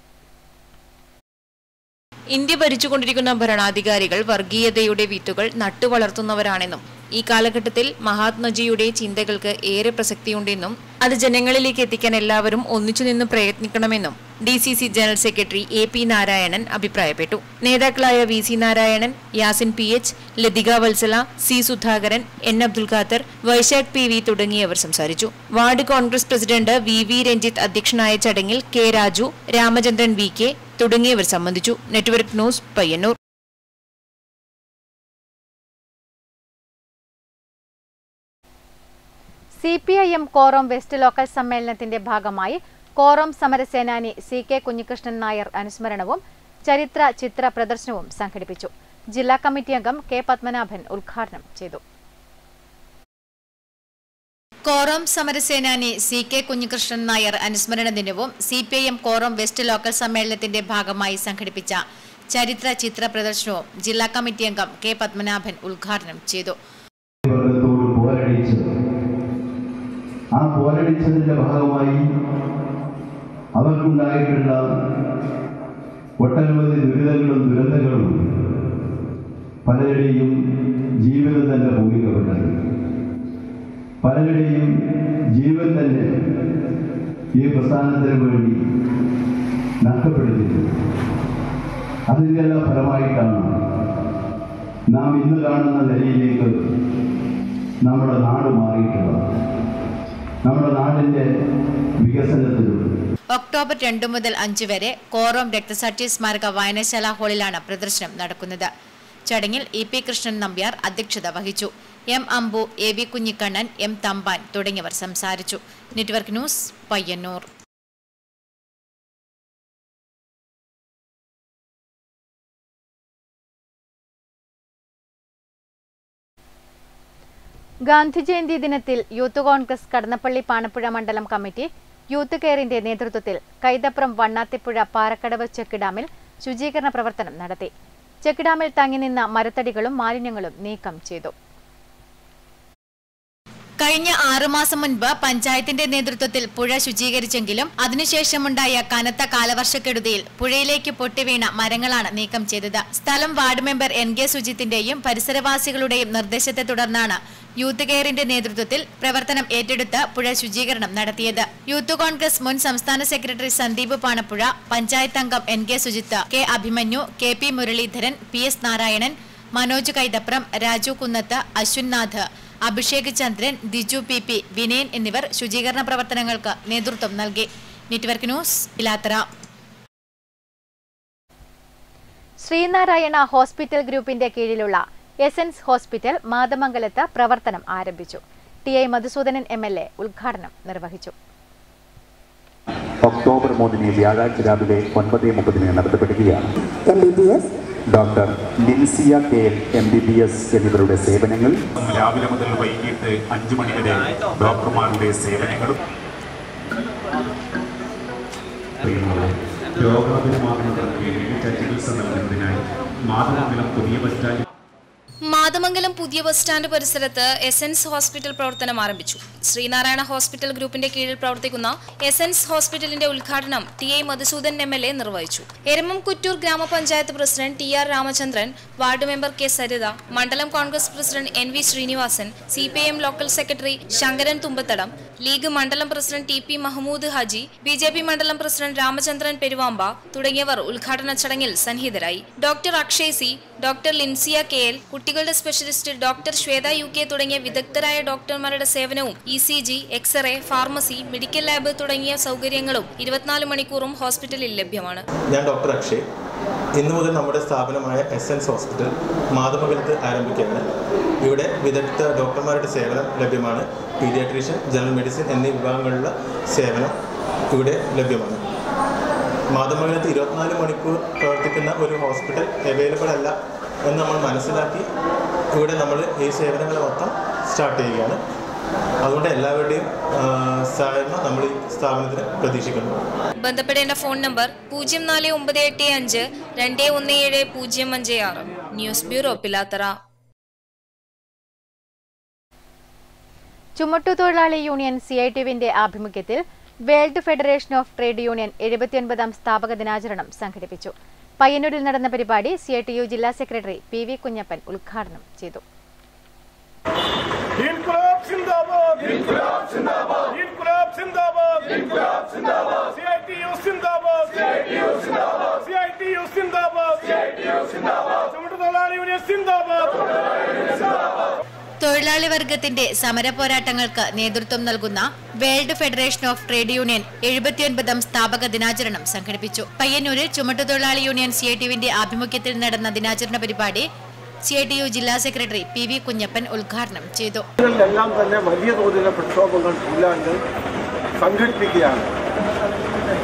ഇന്ത്യ ഭരിച്ചുകൊണ്ടിരിക്കുന്ന ഭരണാധികാരികൾ വർഗീയതയുടെ വിത്തുകൾ നട്ടുവളർത്തുന്നവരാണെന്നും ഈ കാലഘട്ടത്തിൽ മഹാത്മജിയുടെ ചിന്തകൾക്ക് ഏറെ പ്രസക്തിയുണ്ടെന്നും അത് ജനങ്ങളിലേക്ക് എത്തിക്കാൻ എല്ലാവരും ഒന്നിച്ചു നിന്ന് പ്രയത്നിക്കണമെന്നും D C C general secretary A P Narayanan അഭിപ്രായപ്പെട്ടു നേതാക്കളായ V C Narayanan Yasin P H Lathika Vatsala C Sudhakaran N Abdul Khader Vaisakh P V തുടങ്ങിയവർ സംസാരിച്ചു ward Congress president V V Ranjith അധ്യക്ഷനായ ചടങ്ങിൽ K Raju Ramachandran V K തുടങ്ങിയവർ സംബന്ധിച്ചു network news Payyanur C P I M Koram west local സമ്മേളനത്തിന്റെ ഭാഗമായി കോറം സമരസേനാനി സി കെ കുഞ്ഞികൃഷ്ണൻ നായർ അനുസ്മരണവും ചരിത്ര ചിത്ര പ്രദർശനവും സംഘടിപ്പിച്ചു ജില്ലാ കമ്മിറ്റി അംഗം കെ പത്മനാഭൻ ഉദ്ഘാടനം ചെയ്തു കോറം സമരസേനാനി സി കെ കുഞ്ഞികൃഷ്ണൻ നായർ അനുസ്മരണ ദിനവും C P I M Koram west local സമ്മേളനത്തിന്റെ ഭാഗമായി സംഘടിപ്പിച്ച ചരിത്ര ചിത്ര പ്രദർശനവും ജില്ലാ കമ്മിറ്റി അംഗം കെ പത്മനാഭൻ ഉദ്ഘാടനം ചെയ്തു വർഗത്തോട് പോരടിച്ചത് ആ പോരടിച്ചതിന്റെ ഭാഗമായി അവർക്കുണ്ടായിട്ടുള്ള ഒട്ടനവധി ദുരിതങ്ങളും ദുരന്തങ്ങളും പലരുടെയും ജീവിതം തന്നെ ഭൂമിക്കപ്പെട്ടത് പലരുടെയും ജീവൻ തന്നെ ഈ പ്രസ്ഥാനത്തിന് വേണ്ടി നഷ്ടപ്പെടുത്തിയിട്ടുണ്ട് അതിൻ്റെ എല്ലാം ഫലമായിട്ടാണ് നാം ഇന്ന് കാണുന്ന നിലയിലേക്ക് നമ്മുടെ നാട് മാറിയിട്ടുള്ളത് നമ്മുടെ നാടിൻ്റെ വികസനത്തിലൂടെ ഒക്ടോബർ രണ്ടു മുതൽ അഞ്ച് വരെ കോറം രക്തസാക്ഷി സ്മാരക വായനശാല ഹാളിലാണ് പ്രദർശനം നടക്കുന്നത് ചടങ്ങിൽ ഇ പി കൃഷ്ണൻ നമ്പ്യാർ അധ്യക്ഷത വഹിച്ചു M Ambu A V Kunhikannan M Thampan തുടങ്ങിയവർ സംസാരിച്ചു നെറ്റ്വർക്ക് ന്യൂസ് പയ്യന്നൂർ ഗാന്ധി ജയന്തി ദിനത്തിൽ യൂത്ത് കോൺഗ്രസ് കടന്നപ്പള്ളി പാണപ്പുഴ മണ്ഡലം കമ്മിറ്റി യൂത്ത് കെയറിന്റെ നേതൃത്വത്തിൽ കൈതപ്രം വണ്ണാത്തിപ്പുഴ പാറക്കടവ് ചെക്ക് ഡാമിൽ ശുചീകരണ പ്രവർത്തനം നടത്തി ചെക്ക് ഡാമിൽ തങ്ങിനിന്ന മരത്തടികളും മാലിന്യങ്ങളും നീക്കം ചെയ്തു കഴിഞ്ഞ ആറുമാസം മുൻപ് പഞ്ചായത്തിന്റെ നേതൃത്വത്തിൽ പുഴ ശുചീകരിച്ചെങ്കിലും അതിനുശേഷമുണ്ടായ കനത്ത കാലവർഷക്കെടുതിയിൽ പുഴയിലേക്ക് പൊട്ടിവീണ മരങ്ങളാണ് നീക്കം ചെയ്തത് സ്ഥലം വാർഡ് മെമ്പർ എൻ കെ സുജിത്തിന്റെയും പരിസരവാസികളുടെയും നിർദ്ദേശത്തെ തുടർന്നാണ് യൂത്ത് കെയറിന്റെ നേതൃത്വത്തിൽ പ്രവർത്തനം ഏറ്റെടുത്ത് പുഴ ശുചീകരണം നടത്തിയത് യൂത്ത് കോൺഗ്രസ് മുൻ സംസ്ഥാന സെക്രട്ടറി സന്ദീപ് പാണപ്പുഴ പഞ്ചായത്ത് അംഗം N K Sujith K Abhimanyu K P Muraleedharan P S Narayanan Manoj Kaithapram Raju Kunnath Ashwin Nath Abhishek Chandran Diju P P Vinayan എന്നിവർ ശുചീകരണ പ്രവർത്തനങ്ങൾക്ക് നേതൃത്വം നൽകി network news Pilathara Sreenarayana hospital ഗ്രൂപ്പിന്റെ കീഴിലുള്ള എസൻസ് ഹോസ്പിറ്റൽ മാതമംഗലത്ത് പ്രവർത്തനം ആരംഭിച്ചു T I Madhusoodanan M L A ഉദ്ഘാടനം നിർവഹിച്ചു ഒക്ടോബർ മൂന്നിന് വ്യാഴാഴ്ച രാവിലെ ഒൻപത് മുപ്പതിന് നടത്തപ്പെടുകയാണ് doctor Linsiya K L M B B S എന്നിവരുടെ സേവനങ്ങൾ രാവിലെ മുതൽ വൈകിട്ട് അഞ്ചു മണി വരെ ഡോക്ടർമാരുടെ സേവനങ്ങളും രോഗാഭിമാനങ്ങൾക്ക് മികച്ച ചികിത്സ നൽകുന്നതിനായി മാതമംഗലം പുതിയ ബസ് സ്റ്റാൻഡ് മാതമംഗലം പുതിയ ബസ് സ്റ്റാൻഡ് പരിസരത്ത് എസൻസ് ഹോസ്പിറ്റൽ പ്രവർത്തനം ആരംഭിച്ചു ശ്രീനാരായണ ഹോസ്പിറ്റൽ ഗ്രൂപ്പിന്റെ കീഴിൽ പ്രവർത്തിക്കുന്ന എസൻസ് ഹോസ്പിറ്റലിന്റെ ഉദ്ഘാടനം T I Madhusudan M L A നിർവഹിച്ചു Eramam Kuttoor grama panchayat president T R Ramachandran ward member K Saritha മണ്ഡലം Congress president N V Sreenivasan C P M local secretary Sankaran Thumbathadam league മണ്ഡലം president T P Mahmood Haji B J P മണ്ഡലം പ്രസിഡന്റ് രാമചന്ദ്രൻ പെരുവാമ്പ തുടങ്ങിയവർ ഉദ്ഘാടന ചടങ്ങിൽ സന്നിഹിതരായി doctor Akshay C doctor Linsiya K L കുട്ടികളുടെ specialist doctor Shwetha U K തുടങ്ങിയ വിദഗ്ധരായ ഡോക്ടർമാരുടെ സേവനവും E C G x-ray pharmacy medical lab തുടങ്ങിയ സൗകര്യങ്ങളും ഇരുപത്തിനാല് മണിക്കൂറും ഹോസ്പിറ്റലിൽ ലഭ്യമാണ് ഞാൻ ഡോക്ടർ അക്ഷയ് ഇന്നു മുതൽ നമ്മുടെ സ്ഥാപനമായ എസൻസ് ഹോസ്പിറ്റൽ മാതമംഗലത്ത് ആരംഭിക്കുകയാണ് ഇവിടെ വിദഗ്ധ ഡോക്ടർമാരുടെ സേവനം ലഭ്യമാണ് പീഡിയാട്രീഷ്യൻ ജനറൽ മെഡിസിൻ എന്നീ വിഭാഗങ്ങളിലുള്ള സേവനം ഇവിടെ ലഭ്യമാണ് മാതമംഗലത്ത് ഇരുപത്തിനാല് മണിക്കൂർ പ്രവർത്തിക്കുന്ന ഒരു ഹോസ്പിറ്റൽ അവൈലബിൾ അല്ല എന്ന് നമ്മൾ മനസ്സിലാക്കി ഇവിടെ നമ്മൾ ഈ സേവനങ്ങൾ മൊത്തം സ്റ്റാർട്ട് ചെയ്യുകയാണ് അതുകൊണ്ട് എല്ലാവരുടെയും ആ, സഹകരണം നമ്മൾ ഈ സ്ഥാപനത്തിന് പ്രതീക്ഷിക്കുന്നു ബന്ധപ്പെടേണ്ട ഫോൺ നമ്പർ പൂജ്യം നാല് ഒമ്പത് എട്ട് അഞ്ച് രണ്ട് ഒന്ന് ഏഴ് പൂജ്യം അഞ്ച് ആറ് ന്യൂസ് ബ്യൂറോ പിലാത്തറ ചുമട്ടുതൊഴിലാളി യൂണിയൻ സി ഐ ടിവിന്റെ ആഭിമുഖ്യത്തിൽ world federation of trade union എഴുപത്തിയൊൻപതാം സ്ഥാപക ദിനാചരണം സംഘടിപ്പിച്ചു പയ്യന്നൂരിൽ നടന്ന പരിപാടി സി ഐ ടി യു ജില്ലാ സെക്രട്ടറി പി വി കുഞ്ഞപ്പൻ ഉദ്ഘാടനം ചെയ്തു ഇൻകുലാബ് സിന്ദാബാദ് ഇൻകുലാബ് സിന്ദാബാദ് ഇൻകുലാബ് സിന്ദാബാദ് ഇൻകുലാബ് സിന്ദാബാദ് സിഐടിയു സിന്ദാബാദ് സിഐടിയു സിന്ദാബാദ് സിഐടിയു സിന്ദാബാദ് സിഐടിയു സിന്ദാബാദ് ചുമട്ടുതൊഴിലാളി യൂണിയൻ സിന്ദാബാദ് തൊഴിലാളി വർഗത്തിന്റെ സമര പോരാട്ടങ്ങൾക്ക് നേതൃത്വം നൽകുന്ന world federation of trade union എഴുപത്തിയൊൻപതാം സ്ഥാപക ദിനാചരണം സംഘടിപ്പിച്ചു പയ്യന്നൂരിൽ ചുമട്ടുതൊഴിലാളി യൂണിയൻ സി ഐ ടിയുവിന്റെ ആഭിമുഖ്യത്തിൽ നടന്ന ദിനാചരണ പരിപാടി സി ഐ ടി യു ജില്ലാ സെക്രട്ടറി പി വി കുഞ്ഞപ്പൻ ഉദ്ഘാടനം ചെയ്തു ഇതിലെല്ലാം തന്നെ വലിയ തോതിലുള്ള പ്രക്ഷോഭങ്ങൾ തൊഴിലാളികൾ സംഘടിപ്പിക്കുകയാണ്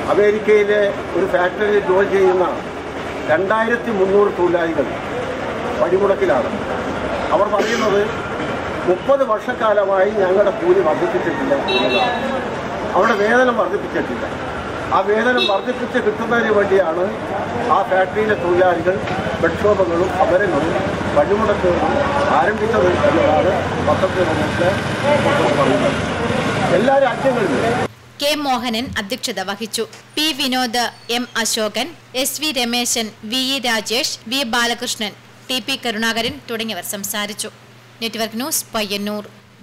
അമേരിക്കയിലെ ഒരു ഫാക്ടറിയിൽ ജോലി ചെയ്യുന്ന രണ്ടായിരത്തി മുന്നൂറ് തൊഴിലാളികൾ പണിമുടക്കിലാണ് അവർ പറയുന്നത് മുപ്പത് വർഷക്കാലമായി ഞങ്ങളുടെ കൂലി വർദ്ധിപ്പിച്ചിട്ടില്ല എന്നതാണ് അവരുടെ വേതനം വർദ്ധിപ്പിച്ചിട്ടില്ല ആ വേതനം വർദ്ധിപ്പിച്ച് കിട്ടുന്നതിന് വേണ്ടിയാണ് ആ ഫാക്ടറിയിലെ തൊഴിലാളികൾ പ്രക്ഷോഭങ്ങളും സമരങ്ങളും പണിമുടക്കുകളും ആരംഭിച്ചത് എന്നതാണ് പത്രത്തിൽ നമുക്ക് പറയുന്നത് എല്ലാ രാജ്യങ്ങളിലും കെ മോഹനൻ അധ്യക്ഷത വഹിച്ചു P Vinod M Ashokan S V Rameshan V E Rajesh V Balakrishnan T P Karunakaran തുടങ്ങിയവർ സംസാരിച്ചു network news Payyanur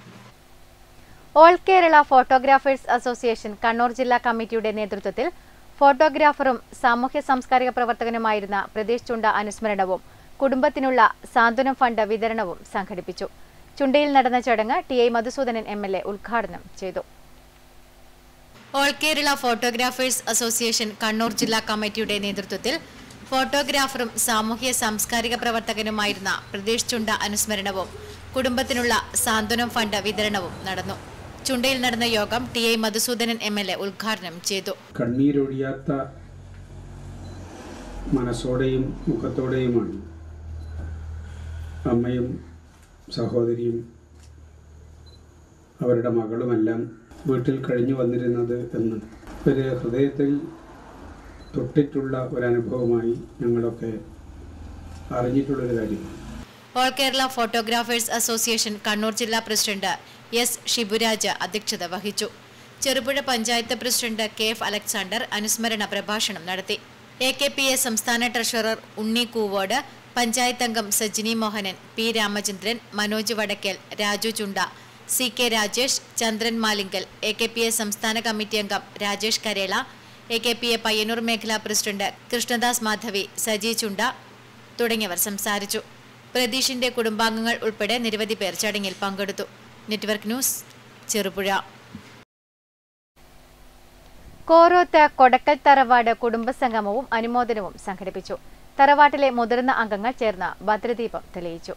all Kerala photographers association Kannur ജില്ലാ കമ്മിറ്റിയുടെ നേതൃത്വത്തിൽ ഫോട്ടോഗ്രാഫറും സാമൂഹ്യ സാംസ്കാരിക പ്രവർത്തകനുമായിരുന്ന പ്രതീഷ് ചുണ്ട അനുസ്മരണവും കുടുംബത്തിനുള്ള സാന്ത്വനം ഫണ്ട് വിതരണവും സംഘടിപ്പിച്ചു ചുണ്ടയിൽ നടന്ന ചടങ്ങ് T I Madhusoodanan M L A ഉദ്ഘാടനം ചെയ്തു all Kerala photographers association Kannur ജില്ലാ കമ്മിറ്റിയുടെ നേതൃത്വത്തിൽ ഫോട്ടോഗ്രാഫറും സാമൂഹ്യ സാംസ്കാരിക പ്രവർത്തകനുമായിരുന്ന പ്രതീഷ് ചുണ്ട അനുസ്മരണവും കുടുംബത്തിനുള്ള സാന്ത്വനം ഫണ്ട് വിതരണവും നടന്നു ചുണ്ടയിൽ നടന്ന യോഗം T I Madhusoodanan M L A ഉദ്ഘാടനം ചെയ്തു കണ്ണീരൊഴിയാത്ത മനസ്സോടെയും മുഖത്തോടെയുമാണ് അമ്മയും സഹോദരിയും അവരുടെ മകളുമെല്ലാം വീട്ടിൽ കഴിഞ്ഞു വന്നിരുന്നത് എന്ന് ഒരു ഹൃദയത്തിൽ തൊട്ടിട്ടുള്ള ഒരനുഭവമായി ഞങ്ങളൊക്കെ അറിഞ്ഞിട്ടുള്ളൊരു കാര്യമാണ് all Kerala photographers association Kannur ജില്ലാ പ്രസിഡന്റ് എസ് ഷിബുരാജ് അധ്യക്ഷത വഹിച്ചു Cherupuzha panchayat president K F Alexander അനുസ്മരണ പ്രഭാഷണം നടത്തി എ കെ പി എ സംസ്ഥാന ട്രഷറർ ഉണ്ണി കൂവോട് പഞ്ചായത്ത് അംഗം Sajini Mohanan P Ramachandran Manoj Vadakkal Raju Chunda C K Rajesh Chandran Malingal A K P A സംസ്ഥാന കമ്മിറ്റി അംഗം Rajesh Karela A K P A Payyanur മേഖലാ പ്രസിഡന്റ് കൃഷ്ണദാസ് മാധവി സജി ചുണ്ട തുടങ്ങിയവർ സംസാരിച്ചു പ്രതീഷിന്റെ കുടുംബാംഗങ്ങൾ ഉൾപ്പെടെ നിരവധി പേർ ചടങ്ങിൽ പങ്കെടുത്തു നെറ്റ്വർക്ക് ന്യൂസ് ചെറുപുഴ കോറോത്ത് കൊടക്കൽ തറവാട് കുടുംബസംഗമവും അനുമോദനവും സംഘടിപ്പിച്ചു തറവാട്ടിലെ മുതിർന്ന അംഗങ്ങൾ ചേർന്ന് ഭദ്രദീപം തെളിയിച്ചു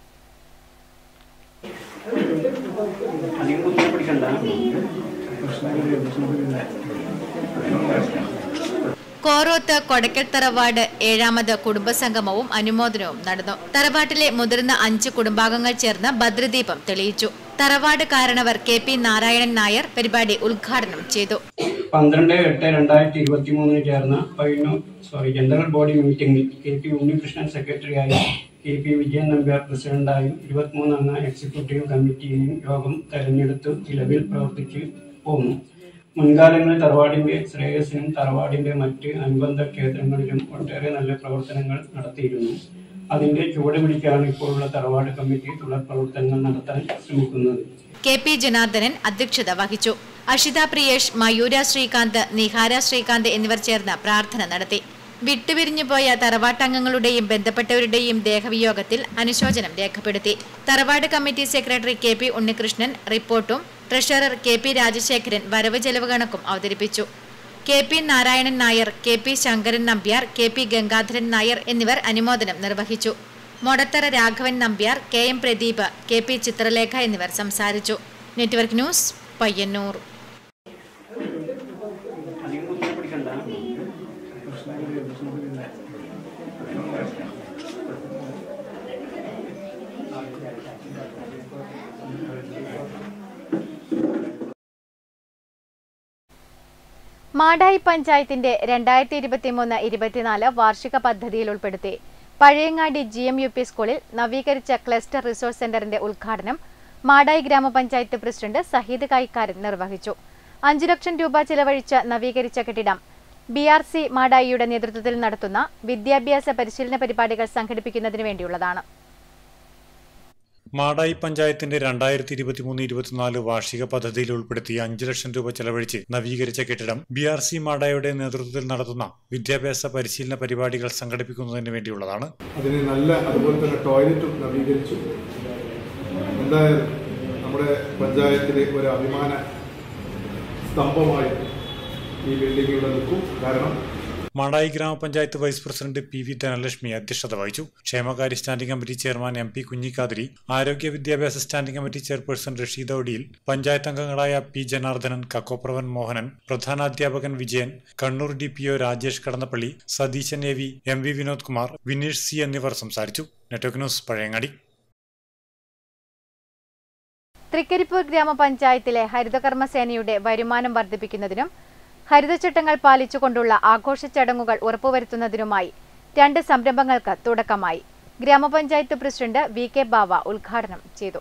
കോറോത്ത് കൊടക്കൽ തറവാട് ഏഴാമത് കുടുംബസംഗമവും അനുമോദനവും നടന്നു തറവാട്ടിലെ മുതിർന്ന അഞ്ച് കുടുംബാംഗങ്ങൾ ചേർന്ന് ഭദ്രദീപം തെളിയിച്ചു തറവാട് കാരണവർ കെ പി നാരായണൻ നായർ പരിപാടി ഉദ്ഘാടനം ചെയ്തു പന്ത്രണ്ട് എട്ട് രണ്ടായിരത്തി ഇരുപത്തി മൂന്നിന് ചേർന്ന പയ്യന്നൂർ സോറി ജനറൽ ബോഡി മീറ്റിംഗിൽ കെ പി ഉണ്ണികൃഷ്ണൻ സെക്രട്ടറിയായും കെ പി വിജയൻ നമ്പ്യാർ പ്രസിഡന്റായും ഇരുപത്തിമൂന്നംഗ എക്സിക്യൂട്ടീവ് കമ്മിറ്റിയെയും യോഗം തെരഞ്ഞെടുത്ത് നിലവിൽ പ്രവർത്തിച്ച് പോന്നു മുൻകാലങ്ങളിൽ തറവാടിന്റെ ശ്രേയസിനും തറവാടിന്റെ മറ്റ് അനുബന്ധ ക്ഷേത്രങ്ങളിലും ഒട്ടേറെ നല്ല പ്രവർത്തനങ്ങൾ നടത്തിയിരുന്നു അതിന്റെ ചുവട് പിടിച്ചാണ് ഇപ്പോഴുള്ള തറവാട് കമ്മിറ്റി തുടർ പ്രവർത്തനങ്ങൾ നടത്താൻ ശ്രമിക്കുന്നത് കെ പി ജനാർദ്ദനൻ അധ്യക്ഷത വഹിച്ചു അഷിത പ്രിയേഷ് മയൂര ശ്രീകാന്ത് നിഹാര ശ്രീകാന്ത് എന്നിവർ ചേർന്ന് പ്രാർത്ഥന നടത്തി വിട്ടുപിരിഞ്ഞുപോയ തറവാട്ടംഗങ്ങളുടെയും ബന്ധപ്പെട്ടവരുടെയും ദേഹവിയോഗത്തിൽ അനുശോചനം രേഖപ്പെടുത്തി തറവാട് committee secretary K P Unnikrishnan റിപ്പോർട്ടും ട്രഷറർ കെ പി രാജശേഖരൻ വരവ് ചെലവ് കണക്കും അവതരിപ്പിച്ചു K P Narayanan Nair K P Sankaran Nambiar K P Gangadharan Nair എന്നിവർ അനുമോദനം നിർവഹിച്ചു Modathara Raghavan Nambiar K M Pradeep K P Chithralekha എന്നിവർ സംസാരിച്ചു നെറ്റ്വർക്ക് ന്യൂസ് പയ്യന്നൂർ മാടായി പഞ്ചായത്തിന്റെ രണ്ടായിരത്തി ഇരുപത്തിമൂന്ന് ഇരുപത്തിനാല് വാർഷിക പദ്ധതിയിൽ ഉൾപ്പെടുത്തി Pazhayangadi G M U P സ്കൂളിൽ നവീകരിച്ച ക്ലസ്റ്റർ റിസോഴ്സ് സെന്ററിന്റെ ഉദ്ഘാടനം മാടായി ഗ്രാമപഞ്ചായത്ത് പ്രസിഡന്റ് സഹീദ് കായിക്കാരൻ നിർവഹിച്ചു അഞ്ചു ലക്ഷം രൂപ ചെലവഴിച്ച് നവീകരിച്ച കെട്ടിടം ബി ആർ സി മാടായിയുടെ നേതൃത്വത്തിൽ നടത്തുന്ന വിദ്യാഭ്യാസ പരിശീലന പരിപാടികൾ സംഘടിപ്പിക്കുന്നതിന് വേണ്ടിയുള്ളതാണ് മാടായി പഞ്ചായത്തിന്റെ രണ്ടായിരത്തി ഇരുപത്തിമൂന്ന് ഇരുപത്തിനാല് വാർഷിക പദ്ധതിയിൽ ഉൾപ്പെടുത്തി അഞ്ചു ലക്ഷം രൂപ ചെലവഴിച്ച് നവീകരിച്ച കെട്ടിടം ബി ആർ സി മാടായുടെ നേതൃത്വത്തിൽ നടത്തുന്ന വിദ്യാഭ്യാസ പരിശീലന പരിപാടികൾ സംഘടിപ്പിക്കുന്നതിന് വേണ്ടിയുള്ളതാണ് അതിന് നല്ല അതുപോലെ തന്നെ ടോയ്ലറ്റും നവീകരിച്ചു എന്തായാലും നമ്മുടെ പഞ്ചായത്തിലെ ഒരു അഭിമാന സ്തംഭമായി ഈ ബിൽഡിംഗ് ഇവിടെ നിൽക്കും കാരണം Madayi grama panchayat vice president P V Dhanalakshmi അധ്യക്ഷത വഹിച്ചു ക്ഷേമകാര്യ standing committee chairman M P Kunhikathiri ആരോഗ്യ വിദ്യാഭ്യാസ standing committee chairperson Rasheeda Odiyil panchayat അംഗങ്ങളായ പി ജനാർദ്ദനൻ കക്കോപ്രവൻ മോഹനൻ പ്രധാനാധ്യാപകൻ Vijayan Kannur D P O Rajesh Kadannappally Satheeshan A V M V Vinod Kumar Vineesh C എന്നിവർ സംസാരിച്ചു നെറ്റ്വർക്ക് ന്യൂസ് പഴയങ്ങാടി തൃക്കരിപ്പൂർ ഗ്രാമപഞ്ചായത്തിലെ ഹരിതകർമ്മസേനയുടെ വരുമാനം വർദ്ധിപ്പിക്കുന്നതിനും ഹരിതചട്ടങ്ങൾ പാലിച്ചുകൊണ്ടുള്ള ആഘോഷ ചടങ്ങുകൾ ഉറപ്പുവരുത്തുന്നതിനുമായി രണ്ട് സംരംഭങ്ങൾക്ക് തുടക്കമായി ഗ്രാമപഞ്ചായത്ത് പ്രസിഡന്റ് വി കെ ബാവ ഉദ്ഘാടനം ചെയ്തു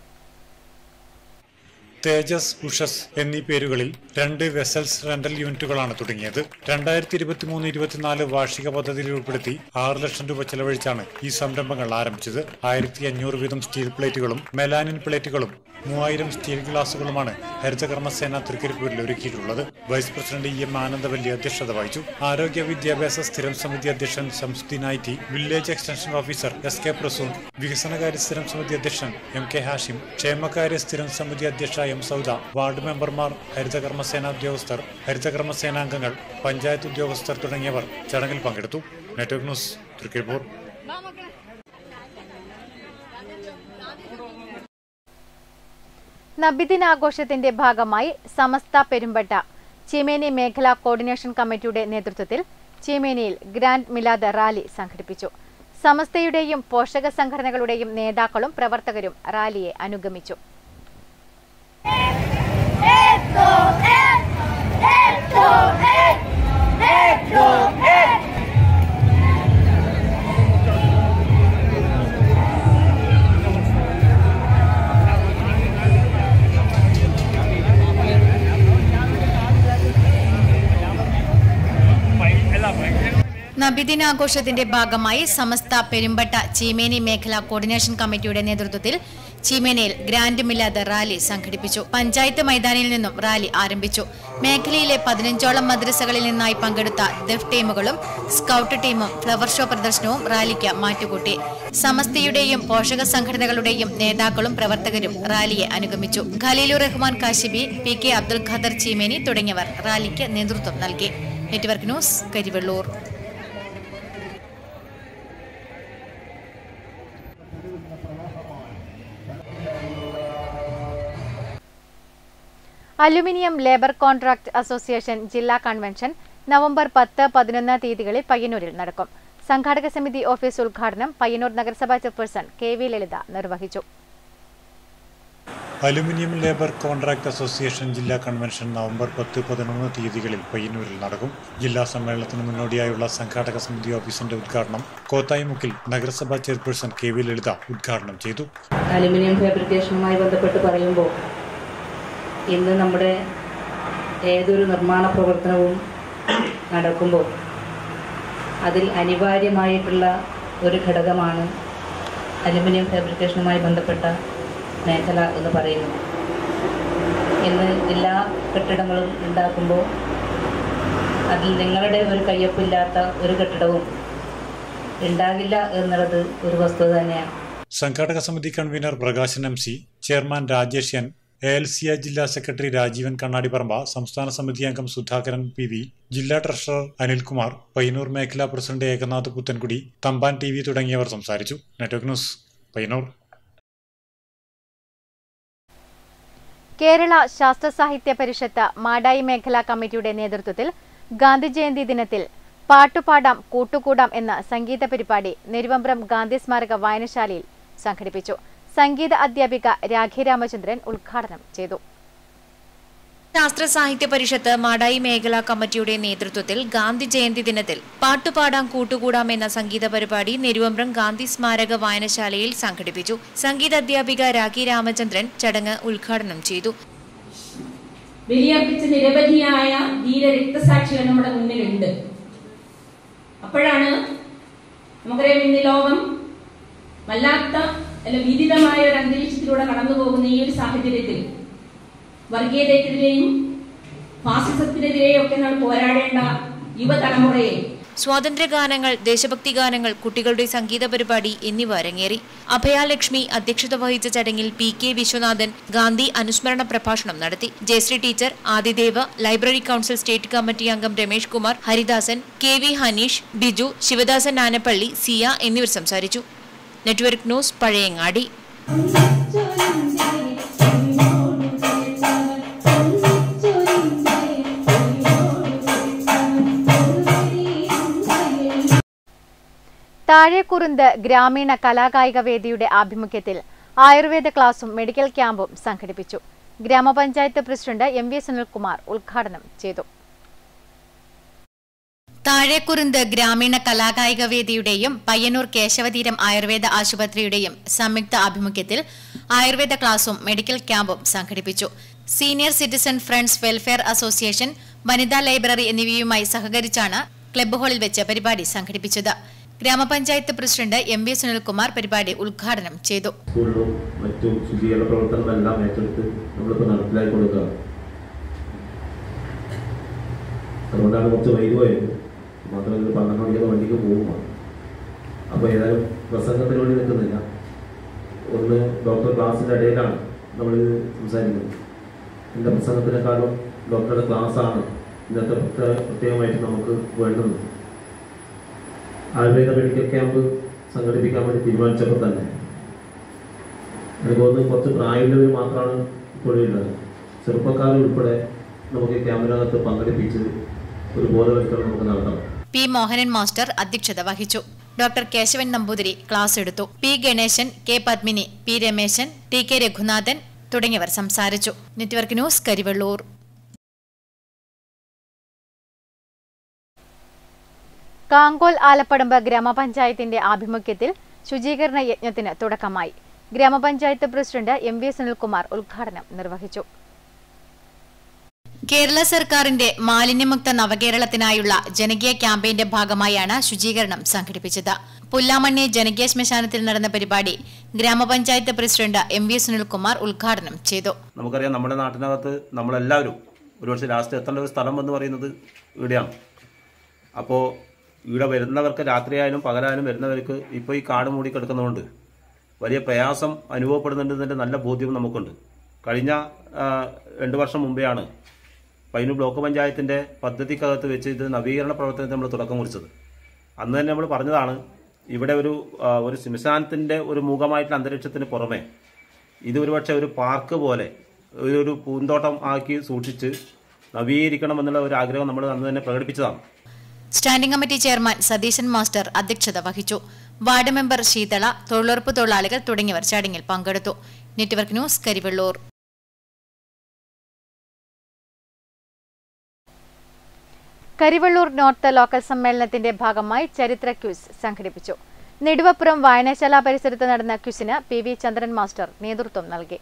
തേജസ് ഉഷസ് എന്നീ പേരുകളിൽ രണ്ട് വെസൽസ് റെന്റൽ യൂണിറ്റുകളാണ് തുടങ്ങിയത് രണ്ടായിരത്തി ഇരുപത്തിമൂന്ന് ഇരുപത്തിനാല് വാർഷിക പദ്ധതിയിൽ ഉൾപ്പെടുത്തി ആറ് ലക്ഷം രൂപ ചെലവഴിച്ചാണ് ഈ സംരംഭങ്ങൾ ആരംഭിച്ചത് ആയിരത്തി അഞ്ഞൂറ് വീതം സ്റ്റീൽ പ്ലേറ്റുകളും മെലാനിൻ പ്ലേറ്റുകളും മൂവായിരം സ്റ്റീൽ ഗ്ലാസുകളുമാണ് ഹരിതകർമ്മസേന തൃക്കരിപ്പൂരിൽ ഒരുക്കിയിട്ടുള്ളത് vice president E M Anandavalli അധ്യക്ഷത വഹിച്ചു ആരോഗ്യ വിദ്യാഭ്യാസ സ്ഥിരം സമിതി അധ്യക്ഷൻ Shamsuddin I T village extension officer S K Prasoon വികസനകാര്യ സ്ഥിരം സമിതി അധ്യക്ഷൻ എം കെ ഹാഷിം ക്ഷേമകാര്യ സ്ഥിരം സമിതി അധ്യക്ഷ എം സൗദ വാർഡ് മെമ്പർമാർ ഹരിതകർമ്മസേന ഉദ്യോഗസ്ഥർ ഹരിതകർമ്മസേനാംഗങ്ങൾ പഞ്ചായത്ത് ഉദ്യോഗസ്ഥർ തുടങ്ങിയവർ ചടങ്ങിൽ പങ്കെടുത്തു നെറ്റ്വർക്ക് ന്യൂസ് തൃക്കരിപ്പൂർ നബിദിനാഘോഷത്തിന്റെ ഭാഗമായി സമസ്ത പെരുമ്പട്ട ചീമേനി മേഖലാ കോർഡിനേഷൻ കമ്മിറ്റിയുടെ നേതൃത്വത്തിൽ ചീമേനിയിൽ ഗ്രാൻഡ് മിലാദ് റാലി സംഘടിപ്പിച്ചു സമസ്തയുടെയും പോഷക സംഘടനകളുടെയും നേതാക്കളും പ്രവർത്തകരും റാലിയെ അനുഗമിച്ചു നബിദിനാഘോഷത്തിന്റെ ഭാഗമായി സമസ്ത പെരുമ്പട്ട ചീമേനി മേഖലാ കോർഡിനേഷൻ കമ്മിറ്റിയുടെ നേതൃത്വത്തിൽ ചീമേനിയിൽ ഗ്രാൻഡ് മില്ലാദ് റാലി സംഘടിപ്പിച്ചു പഞ്ചായത്ത് മൈതാനിൽ നിന്നും റാലി ആരംഭിച്ചു മേഖലയിലെ പതിനഞ്ചോളം മദ്രസകളിൽ നിന്നായി പങ്കെടുത്ത ദഫ് ടീമുകളും സ്കൌട്ട് ടീമും ഫ്ലവർ ഷോ പ്രദർശനവും റാലിക്ക് മാറ്റുകൂട്ടി സമസ്തയുടെയും പോഷക സംഘടനകളുടെയും നേതാക്കളും പ്രവർത്തകരും റാലിയെ അനുഗമിച്ചു ഖലീലുർ റഹ്മാൻ കാശിബി പി കെ അബ്ദുൽ ഖദർ ചീമേനി തുടങ്ങിയവർ റാലിക്ക് നേതൃത്വം നൽകി network news Karivellur aluminium labour contract association ജില്ലാ കൺവെൻഷൻ നവംബർ പത്ത് പതിനൊന്ന് തീയതികളിൽ പയ്യന്നൂരിൽ നടക്കും സംഘാടക സമിതി ഓഫീസ് ഉദ്ഘാടനം പയ്യന്നൂർ നഗരസഭാ ചെയർപേഴ്സൺ കെ വി ലളിത നിർവഹിച്ചു അലുമിനിയം ലേബർ കോൺട്രാക്ട് അസോസിയേഷൻ ജില്ലാ കൺവെൻഷൻ നവംബർ പത്ത് പതിനൊന്ന് തീയതികളിൽ പയ്യന്നൂരിൽ നടക്കും ജില്ലാ സമ്മേളനത്തിന് മുന്നോടിയായുള്ള സംഘാടക സമിതി ഓഫീസിന്റെ ഉദ്ഘാടനം കോത്തായിമുക്കിൽ നഗരസഭാ ചെയർപേഴ്സൺ കെ വി ലളിത ഉദ്ഘാടനം ചെയ്തു അലുമിനിയം ഫാബ്രിക്കേഷനുമായി ബന്ധപ്പെട്ട് പറയുമ്പോൾ ഇന്ന് നമ്മുടെ ഏതൊരു നിർമ്മാണ പ്രവർത്തനവും നടക്കുമ്പോൾ അതിൽ അനിവാര്യമായിട്ടുള്ള ഒരു ഘടകമാണ് അലുമിനിയം ഫാബ്രിക്കേഷനുമായി ബന്ധപ്പെട്ട മേഖല എന്ന് പറയുന്നത് ഇന്ന് എല്ലാ കെട്ടിടങ്ങളും ഉണ്ടാക്കുമ്പോൾ അതിൽ നിങ്ങളുടെ ഒരു കയ്യൊപ്പില്ലാത്ത ഒരു കെട്ടിടവും ഉണ്ടാകില്ല എന്നുള്ളത് ഒരു വസ്തുത തന്നെയാണ് സംഘാടക സമിതി convener Prakashan M C chairman Rajesh N A L C I ജില്ലാ സെക്രട്ടറി രാജീവൻ കണ്ണാടിപ്പറമ്പ സംസ്ഥാന സമിതി അംഗം സുധാകരൻ പി വി ജില്ലാ ട്രഷറർ അനിൽകുമാർ പയ്യന്നൂർ മേഖലാ president Ekanath Puthankudi Thampan T V തുടങ്ങിയവർ സംസാരിച്ചു നെറ്റ്വർക്ക് ന്യൂസ് പയ്യന്നൂർ കേരള ശാസ്ത്ര സാഹിത്യ പരിഷത്ത് മാടായി മേഖലാ കമ്മിറ്റിയുടെ നേതൃത്വത്തിൽ ഗാന്ധി ജയന്തി ദിനത്തിൽ പാട്ടുപാടാം കൂട്ടുകൂടാം എന്ന സംഗീത പരിപാടി നെരുവമ്പ്രം ഗാന്ധി സ്മാരക വായനശാലയിൽ സംഘടിപ്പിച്ചു സംഗീത അധ്യാപിക രാഖി രാമചന്ദ്രൻ ഉദ്ഘാടനം ചെയ്തു ശാസ്ത്ര സാഹിത്യ പരിഷത്ത് മാടായി മേഖലാ കമ്മിറ്റിയുടെ നേതൃത്വത്തിൽ ഗാന്ധി ജയന്തി ദിനത്തിൽ പാട്ടുപാടാം കൂട്ടുകൂടാം എന്ന സംഗീത പരിപാടി നെരുവമ്പ്രം ഗാന്ധി സ്മാരക വായനശാലയിൽ സംഘടിപ്പിച്ചു സംഗീത അധ്യാപിക രാഖി രാമചന്ദ്രൻ ചടങ്ങ് ഉദ്ഘാടനം ചെയ്തു ബലിയർപ്പിച്ച നിരവധിയായ ധീര രക്തസാക്ഷികൾ നമ്മുടെ മുന്നിലുണ്ട് അപ്പോഴാണ് നമുക്കറിയാം ഇന്ന് ലോകം വല്ലാത്ത അല്ല വിദിതമായ ഒരു അന്തരീക്ഷത്തിലൂടെ കടന്നു പോകുന്ന ഈ ഒരു സാഹചര്യത്തിൽ വർഗീയതയ്ക്കെതിരെയും ഫാസിസത്തിനെതിരെയും ഒക്കെ നമ്മൾ പോരാടേണ്ട യുവതലമുറയെ സ്വാതന്ത്ര്യ ഗാനങ്ങൾ ദേശഭക്തി ഗാനങ്ങൾ കുട്ടികളുടെ സംഗീത പരിപാടി എന്നിവ അരങ്ങേറി അഭയാലക്ഷ്മി അധ്യക്ഷത വഹിച്ച ചടങ്ങിൽ പി കെ വിശ്വനാഥൻ ഗാന്ധി അനുസ്മരണ പ്രഭാഷണം നടത്തി Jayasree teacher Adidev library council state committee അംഗം രമേഷ് കുമാർ ഹരിദാസൻ കെ വി ഹനീഷ് ബിജു ശിവദാസൻ ആനപ്പള്ളി സിയ എന്നിവർ സംസാരിച്ചു നെറ്റ്വർക്ക് ന്യൂസ് പഴയങ്ങാടി താഴേക്കുറുന്ത് ഗ്രാമീണ കലാകായിക വേദിയുടെ ആഭിമുഖ്യത്തിൽ ആയുർവേദ ക്ലാസും മെഡിക്കൽ ക്യാമ്പും സംഘടിപ്പിച്ചു ഗ്രാമപഞ്ചായത്ത് പ്രസിഡന്റ് എം വി സുനിൽകുമാർ ഉദ്ഘാടനം ചെയ്തു താഴേക്കുറുന്ത് ഗ്രാമീണ കലാകായിക വേദിയുടെയും പയ്യന്നൂർ കേശവതീരം ആയുർവേദ ആശുപത്രിയുടെയും സംയുക്ത ആഭിമുഖ്യത്തിൽ ആയുർവേദ ക്ലാസും മെഡിക്കൽ ക്യാമ്പും സംഘടിപ്പിച്ചു senior citizen friends welfare association വനിതാ ലൈബ്രറി എന്നിവയുമായി സഹകരിച്ചാണ് ക്ലബ്ബ് ഹാളിൽ വെച്ച് പരിപാടി സംഘടിപ്പിച്ചത് ഗ്രാമപഞ്ചായത്ത് പ്രസിഡന്റ് എം വി സുനിൽകുമാർ പരിപാടി ഉദ്ഘാടനം ചെയ്തു സ്കൂളിലും മറ്റും ശുചീകരണ പ്രവർത്തനങ്ങളെല്ലാം ഏറ്റെടുത്ത് നമ്മളിപ്പോൾ നടപ്പിലാക്കി കൊടുക്കുക അതുകൊണ്ടാണ് കുറച്ച് വൈകി പോയത് മാത്രമല്ല ഒരു പന്ത്രണ്ട് മണിക്കൊക്കെ വണ്ടിക്ക് പോകുമ്പോൾ അപ്പോൾ ഏതായാലും പ്രസംഗത്തിന് വേണ്ടി നിൽക്കുന്നില്ല ഒന്ന് ഡോക്ടർ ക്ലാസ്സിൻ്റെ ഇടയിലാണ് നമ്മൾ സംസാരിക്കുന്നത് എൻ്റെ പ്രസംഗത്തിനേക്കാളും ഡോക്ടറുടെ ക്ലാസ്സാണ് ഇന്നത്തെ പ്രത്യേക- പ്രത്യേകമായിട്ട് നമുക്ക് വേണ്ടത് ആയുർവേദ മെഡിക്കൽ ക്യാമ്പ് സംഘടിപ്പിക്കാൻ വേണ്ടി തീരുമാനിച്ചപ്പോൾ തന്നെ എനിക്ക് തോന്നുന്നു കുറച്ച് പ്രായമുള്ളവർ മാത്രമാണ് ഇപ്പോഴുള്ളത് ചെറുപ്പക്കാർ ഉൾപ്പെടെ നമുക്ക് ഈ ക്യാമ്പിനകത്ത് പങ്കെടുപ്പിച്ച് ഒരു ബോധവൽക്കരണം നമുക്ക് നടത്തണം പി മോഹനൻ മാസ്റ്റർ അധ്യക്ഷത വഹിച്ചു ഡോക്ടർ കേശവൻ നമ്പൂതിരി ക്ലാസ് എടുത്തു P Ganesan K Padmini P Rameshan T K Raghunathan തുടങ്ങിയവർ സംസാരിച്ചു നെറ്റ്വർക്ക് ന്യൂസ് കരിവള്ളൂർ കാങ്കോൽ ആലപ്പടമ്പ് ഗ്രാമപഞ്ചായത്തിന്റെ ആഭിമുഖ്യത്തിൽ ശുചീകരണ യജ്ഞത്തിന് തുടക്കമായി ഗ്രാമപഞ്ചായത്ത് പ്രസിഡന്റ് എം വി സുനിൽകുമാർ ഉദ്ഘാടനം നിർവഹിച്ചു കേരള സർക്കാരിന്റെ മാലിന്യമുക്ത നവകേരളത്തിനായുള്ള ജനകീയ ക്യാമ്പയിന്റെ ഭാഗമായാണ് ശുചീകരണം സംഘടിപ്പിച്ചത് പുല്ലാമണ്ണി ജനകീയ ശ്മശാനത്തിൽ നടന്ന പരിപാടി ഗ്രാമപഞ്ചായത്ത് പ്രസിഡന്റ് എം വി സുനിൽകുമാർ ഉദ്ഘാടനം ചെയ്തു നമുക്കറിയാം നമ്മുടെ നാട്ടിനകത്ത് നമ്മളെല്ലാവരും ഒരുപക്ഷെ ലാസ്റ്റ് എത്തേണ്ട ഒരു സ്ഥലം എന്ന് പറയുന്നത് ഇവിടെയാണ് അപ്പോൾ ഇവിടെ വരുന്നവർക്ക് രാത്രിയായാലും പകലായാലും വരുന്നവർക്ക് ഇപ്പോൾ ഈ കാട് മൂടി കിടക്കുന്നതുകൊണ്ട് വലിയ പ്രയാസം അനുഭവപ്പെടുന്നുണ്ടെന്നതിൻ്റെ നല്ല ബോധ്യവും നമുക്കുണ്ട് കഴിഞ്ഞ ആ, രണ്ട് വർഷം മുമ്പെയാണ് പയ്യന്നൂർ ബ്ലോക്ക് പഞ്ചായത്തിൻ്റെ പദ്ധതിക്കകത്ത് വെച്ച് ഇത് നവീകരണ പ്രവർത്തനത്തിന് നമ്മൾ തുടക്കം കുറിച്ചത് അന്ന് തന്നെ നമ്മൾ പറഞ്ഞതാണ് ഇവിടെ ഒരു ആ, ഒരു ശ്മശാനത്തിൻ്റെ ഒരു മുഖമായിട്ടുള്ള അന്തരീക്ഷത്തിന് പുറമെ ഇത് ഒരുപക്ഷെ ഒരു പാർക്ക് പോലെ ഒരു- ഒരു പൂന്തോട്ടം ആക്കി സൂക്ഷിച്ച് നവീകരിക്കണം എന്നുള്ള ഒരു ആഗ്രഹം നമ്മൾ അന്ന് തന്നെ പ്രകടിപ്പിച്ചതാണ് standing committee chairman Satheeshan master അധ്യക്ഷത വഹിച്ചു വാർഡ് മെമ്പർ ശീതള തൊഴിലുറപ്പ് തൊഴിലാളികൾ തുടങ്ങിയവർ ചടങ്ങിൽ പങ്കെടുത്തു network news Karivellur Karivellur north local സമ്മേളനത്തിന്റെ ഭാഗമായി ചരിത്ര ക്വിസ് സംഘടിപ്പിച്ചു നെടുവപ്പുറം വായനശാല പരിസരത്ത് നടന്ന ക്വിസിന് പി വി ചന്ദ്രൻ മാസ്റ്റർ നേതൃത്വം നൽകി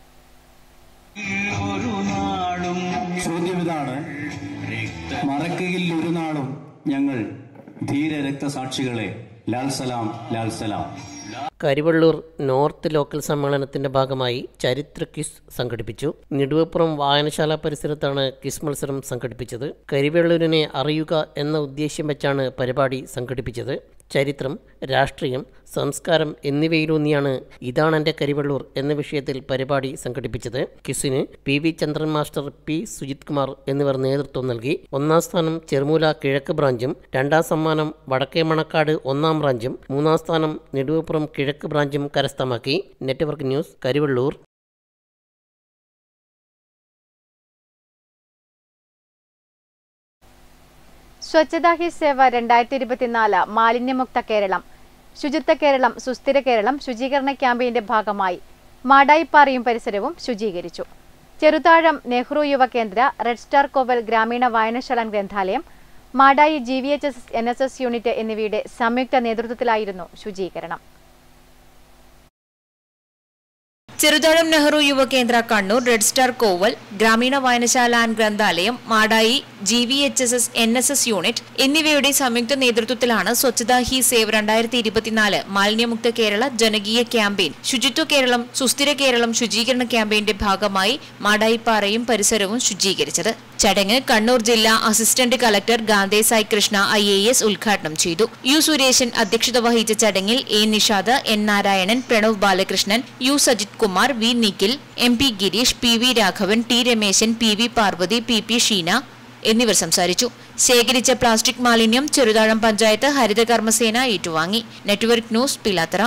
ചോദ്യം ഇതാണ് മറക്കയിൽ ഒരു നാളും ഞങ്ങൾ ധീര രക്തസാക്ഷികളെ ലാൽ സലാം ലാൽ സലാം കരിവള്ളൂർ നോർത്ത് ലോക്കൽ സമ്മേളനത്തിന്റെ ഭാഗമായി ചരിത്ര ക്വിസ് സംഘടിപ്പിച്ചു നെടുവപ്പുറം വായനശാല പരിസരത്താണ് ക്വിസ് മത്സരം സംഘടിപ്പിച്ചത് കരിവള്ളൂരിനെ അറിയുക എന്ന ഉദ്ദേശ്യം വെച്ചാണ് പരിപാടി സംഘടിപ്പിച്ചത് ചരിത്രം രാഷ്ട്രീയം സംസ്കാരം എന്നിവയിലൂന്നിയാണ് ഇതാണ് എൻ്റെ കരിവള്ളൂർ എന്ന വിഷയത്തിൽ പരിപാടി സംഘടിപ്പിച്ചത് ക്വിസിന് P V Chandran master P Sujith Kumar എന്നിവർ നേതൃത്വം നൽകി ഒന്നാം സ്ഥാനം ചെറുമൂല കിഴക്ക് ബ്രാഞ്ചും രണ്ടാം സമ്മാനം വടക്കേ മണക്കാട് ഒന്നാം ബ്രാഞ്ചും മൂന്നാം സ്ഥാനം നെടുവപ്പുറം കിഴക്ക് ബ്രാഞ്ചും കരസ്ഥമാക്കി നെറ്റ്വർക്ക് ന്യൂസ് കരിവള്ളൂർ സ്വച്ഛതാ ഹി സേവ രണ്ടായിരത്തി ഇരുപത്തിനാല് മാലിന്യമുക്ത കേരളം ശുചിത്വ കേരളം സുസ്ഥിര കേരളം ശുചീകരണ ക്യാമ്പയിന്റെ ഭാഗമായി മാടായിപ്പാറയും പരിസരവും ശുചീകരിച്ചു ചെറുതാഴം നെഹ്റു യുവകേന്ദ്ര റെഡ് സ്റ്റാർ കോവൽ ഗ്രാമീണ വായനശാല ഗ്രന്ഥാലയം Madayi G V H S N S S unit എന്നിവയുടെ സംയുക്ത നേതൃത്വത്തിലായിരുന്നു ശുചീകരണം ചെറുതാഴം നെഹ്റു യുവകേന്ദ്ര കണ്ണൂർ റെഡ് സ്റ്റാർ കോവൽ ഗ്രാമീണ വായനശാല ആൻഡ് ഗ്രന്ഥാലയം Madayi G V H S S N S S unit എന്നിവയുടെ സംയുക്ത നേതൃത്വത്തിലാണ് സ്വച്ഛതാ ഹി സേവ് രണ്ടായിരത്തി ഇരുപത്തിനാല് മാലിന്യമുക്ത കേരള ജനകീയ ക്യാമ്പയിൻ ശുചിത്വ കേരളം സുസ്ഥിര കേരളം ശുചീകരണ ക്യാമ്പയിന്റെ ഭാഗമായി മാടായിപ്പാറയും പരിസരവും ശുചീകരിച്ചത് ചടങ്ങ് കണ്ണൂർ ജില്ലാ assistant collector Gandhesai Krishna I A S ഉദ്ഘാടനം ചെയ്തു യു സുരേശൻ അധ്യക്ഷത വഹിച്ച ചടങ്ങിൽ A Nishad N Narayanan Pranav Balakrishnan U Sajith Kumar V Nikhil M P Gireesh P V Raghavan T Rameshan P V Parvathi P P Sheena എന്നിവർ സംസാരിച്ചു ശേഖരിച്ച പ്ലാസ്റ്റിക് മാലിന്യം ചെറുതാഴം പഞ്ചായത്ത് ഹരിത കർമ്മസേന ഏറ്റുവാങ്ങി network news Pilathara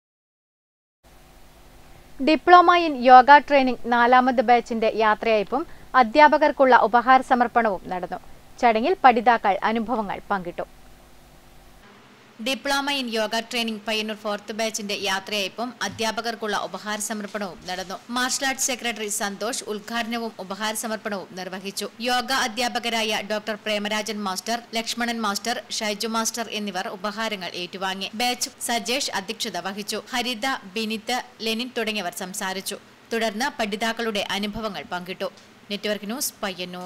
diploma in yoga training നാലാമത് ബാച്ചിന്റെ യാത്രയയപ്പും അധ്യാപകർക്കുള്ള ഉപഹാര സമർപ്പണവും നടന്നു ചടങ്ങിൽ പഠിതാക്കൾ അനുഭവങ്ങൾ പങ്കിട്ടു diploma in yoga training Payyanur fourth ബാച്ചിന്റെ യാത്രയയപ്പും അധ്യാപകർക്കുള്ള ഉപഹാര സമർപ്പണവും നടന്നു മാർഷൽ ആർട്സ് സെക്രട്ടറി സന്തോഷ് ഉദ്ഘാടനവും ഉപഹാര സമർപ്പണവും നിർവഹിച്ചു യോഗ അധ്യാപകരായ doctor Premarajan master Lakshmanan master Shaiju master എന്നിവർ ഉപഹാരങ്ങൾ ഏറ്റുവാങ്ങി ബാച്ച് സജേഷ് അധ്യക്ഷത വഹിച്ചു ഹരിത ബിനിത്ത് ലെനിൻ തുടങ്ങിയവർ സംസാരിച്ചു തുടർന്ന് പഠിതാക്കളുടെ അനുഭവങ്ങൾ പങ്കിട്ടു network news Payyanur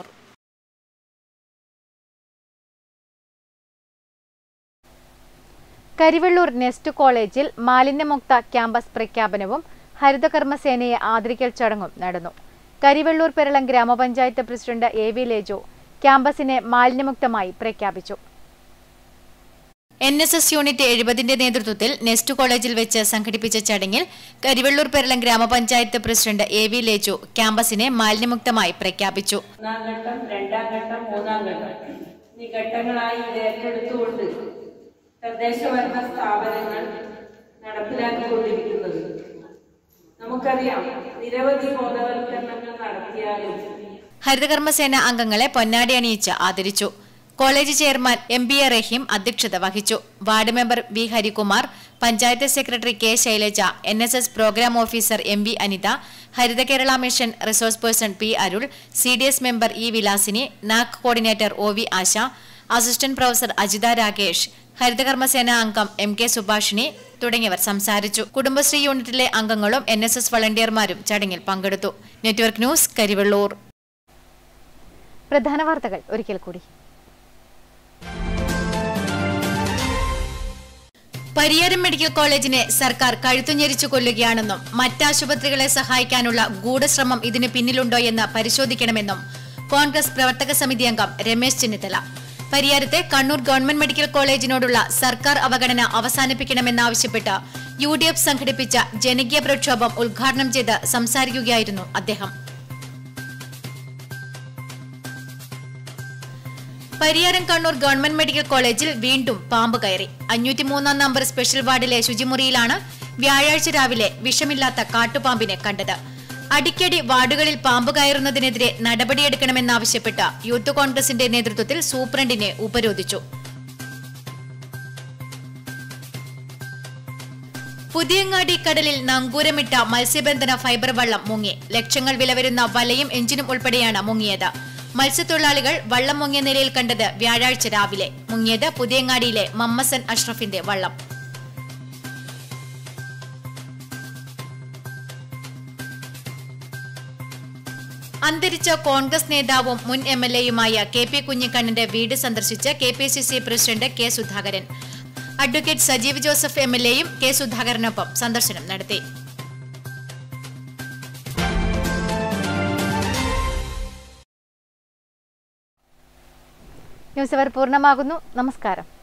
Karivellur nest കോളേജിൽ മാലിന്യമുക്ത ക്യാമ്പസ് പ്രഖ്യാപനവും ഹരിതകർമ്മസേനയെ ആദരിക്കൽ ചടങ്ങും നടന്നു Karivellur Peralam grama panchayat president A V Lejo ക്യാമ്പസിനെ മാലിന്യമുക്തമായി പ്രഖ്യാപിച്ചു എൻ എസ് എസ് യൂണിറ്റ് എഴുപതിന്റെ നേതൃത്വത്തിൽ നെസ്റ്റ് കോളേജിൽ വെച്ച് സംഘടിപ്പിച്ച ചടങ്ങിൽ Karivellur Peralam grama panchayat president A V Leju ക്യാമ്പസിനെ മാലിന്യമുക്തമായി പ്രഖ്യാപിച്ചു ഒന്നാം ഘട്ടം രണ്ടാം ഘട്ടം മൂന്നാം ഘട്ടം ഈ ഘട്ടങ്ങളായി ഇത് ഏറ്റെടുത്തുകൊണ്ട് തദ്ദേശഭരണ സ്ഥാപനങ്ങൾ നടപ്പിലാക്കിക്കൊണ്ടിരിക്കുന്നത് നമുക്കറിയാം നിരവധി ബോധവൽക്കരണങ്ങൾ നടത്തിയാലും ഹരിതകർമ്മസേന അംഗങ്ങളെ പൊന്നാടി അണിയിച്ച് ആദരിച്ചു college chairman M B A Raheem അധ്യക്ഷത വഹിച്ചു ward member V Harikumar panchayat secretary K Shailaja N S S program officer M V Anitha Haritha Kerala mission resource person P Arul C D S member E Vilasini NAAC coordinator O V Asha assistant professor Ajitha Rakesh ഹരിതകർമ്മസേന അംഗം M K Subhashini തുടങ്ങിയവർ സംസാരിച്ചു കുടുംബശ്രീ യൂണിറ്റിലെ അംഗങ്ങളും N S S വളണ്ടിയർമാരും ചടങ്ങിൽ പങ്കെടുത്തു network news Karivellur പ്രധാന വാർത്തകൾ ഒരിക്കൽ കൂടി പരിയാരം മെഡിക്കൽ കോളേജിനെ സർക്കാർ കഴുത്തുഞെരിച്ചു കൊല്ലുകയാണെന്നും മറ്റാശുപത്രികളെ സഹായിക്കാനുള്ള ഗൂഢശ്രമം ഇതിന് പിന്നിലുണ്ടോ എന്ന് പരിശോധിക്കണമെന്നും കോൺഗ്രസ് പ്രവർത്തക സമിതി അംഗം രമേശ് ചെന്നിത്തല പരിയാരത്തെ കണ്ണൂർ ഗവൺമെന്റ് മെഡിക്കൽ കോളേജിനോടുള്ള സർക്കാർ അവഗണന അവസാനിപ്പിക്കണമെന്നാവശ്യപ്പെട്ട് യു ഡി എഫ് സംഘടിപ്പിച്ച ജനകീയ പ്രക്ഷോഭം ഉദ്ഘാടനം ചെയ്ത് സംസാരിക്കുകയായിരുന്നു അദ്ദേഹം പരിയാരം കണ്ണൂർ ഗവൺമെന്റ് മെഡിക്കൽ കോളേജിൽ വീണ്ടും പാമ്പ് കയറി അഞ്ഞൂറ്റി മൂന്നാം നമ്പർ സ്പെഷ്യൽ വാർഡിലെ ശുചിമുറിയിലാണ് വ്യാഴാഴ്ച രാവിലെ വിഷമില്ലാത്ത കാട്ടുപാമ്പിനെ കണ്ടത് അടിക്കടി വാർഡുകളിൽ പാമ്പ് കയറുന്നതിനെതിരെ നടപടിയെടുക്കണമെന്നാവശ്യപ്പെട്ട് യൂത്ത് കോൺഗ്രസിന്റെ നേതൃത്വത്തിൽ സൂപ്രണ്ടിനെ ഉപരോധിച്ചു പുതിയങ്ങാടി കടലിൽ നങ്കൂരമിട്ട മത്സ്യബന്ധന ഫൈബർ വള്ളം മുങ്ങി ലക്ഷങ്ങൾ വില വരുന്ന വലയും എഞ്ചിനും ഉൾപ്പെടെയാണ് മുങ്ങിയത് മത്സ്യത്തൊഴിലാളികൾ വള്ളം മുങ്ങിയ നിലയിൽ കണ്ടത് വ്യാഴാഴ്ച രാവിലെ മുങ്ങിയത് പുതിയങ്ങാടിയിലെ മമ്മസൻ അഷ്റഫിന്റെ വള്ളം അന്തരിച്ച കോൺഗ്രസ് നേതാവും മുൻ എം എൽ എയുമായ കെ പി കുഞ്ഞിക്കണ്ണന്റെ വീട് സന്ദർശിച്ച് K P C C president K Sudhakaran advocate Sajeev Joseph M L എയും കെ സുധാകരനൊപ്പം സന്ദർശനം നടത്തി ന്യൂസ് അവർ പൂർണ്ണമാകുന്നു നമസ്കാരം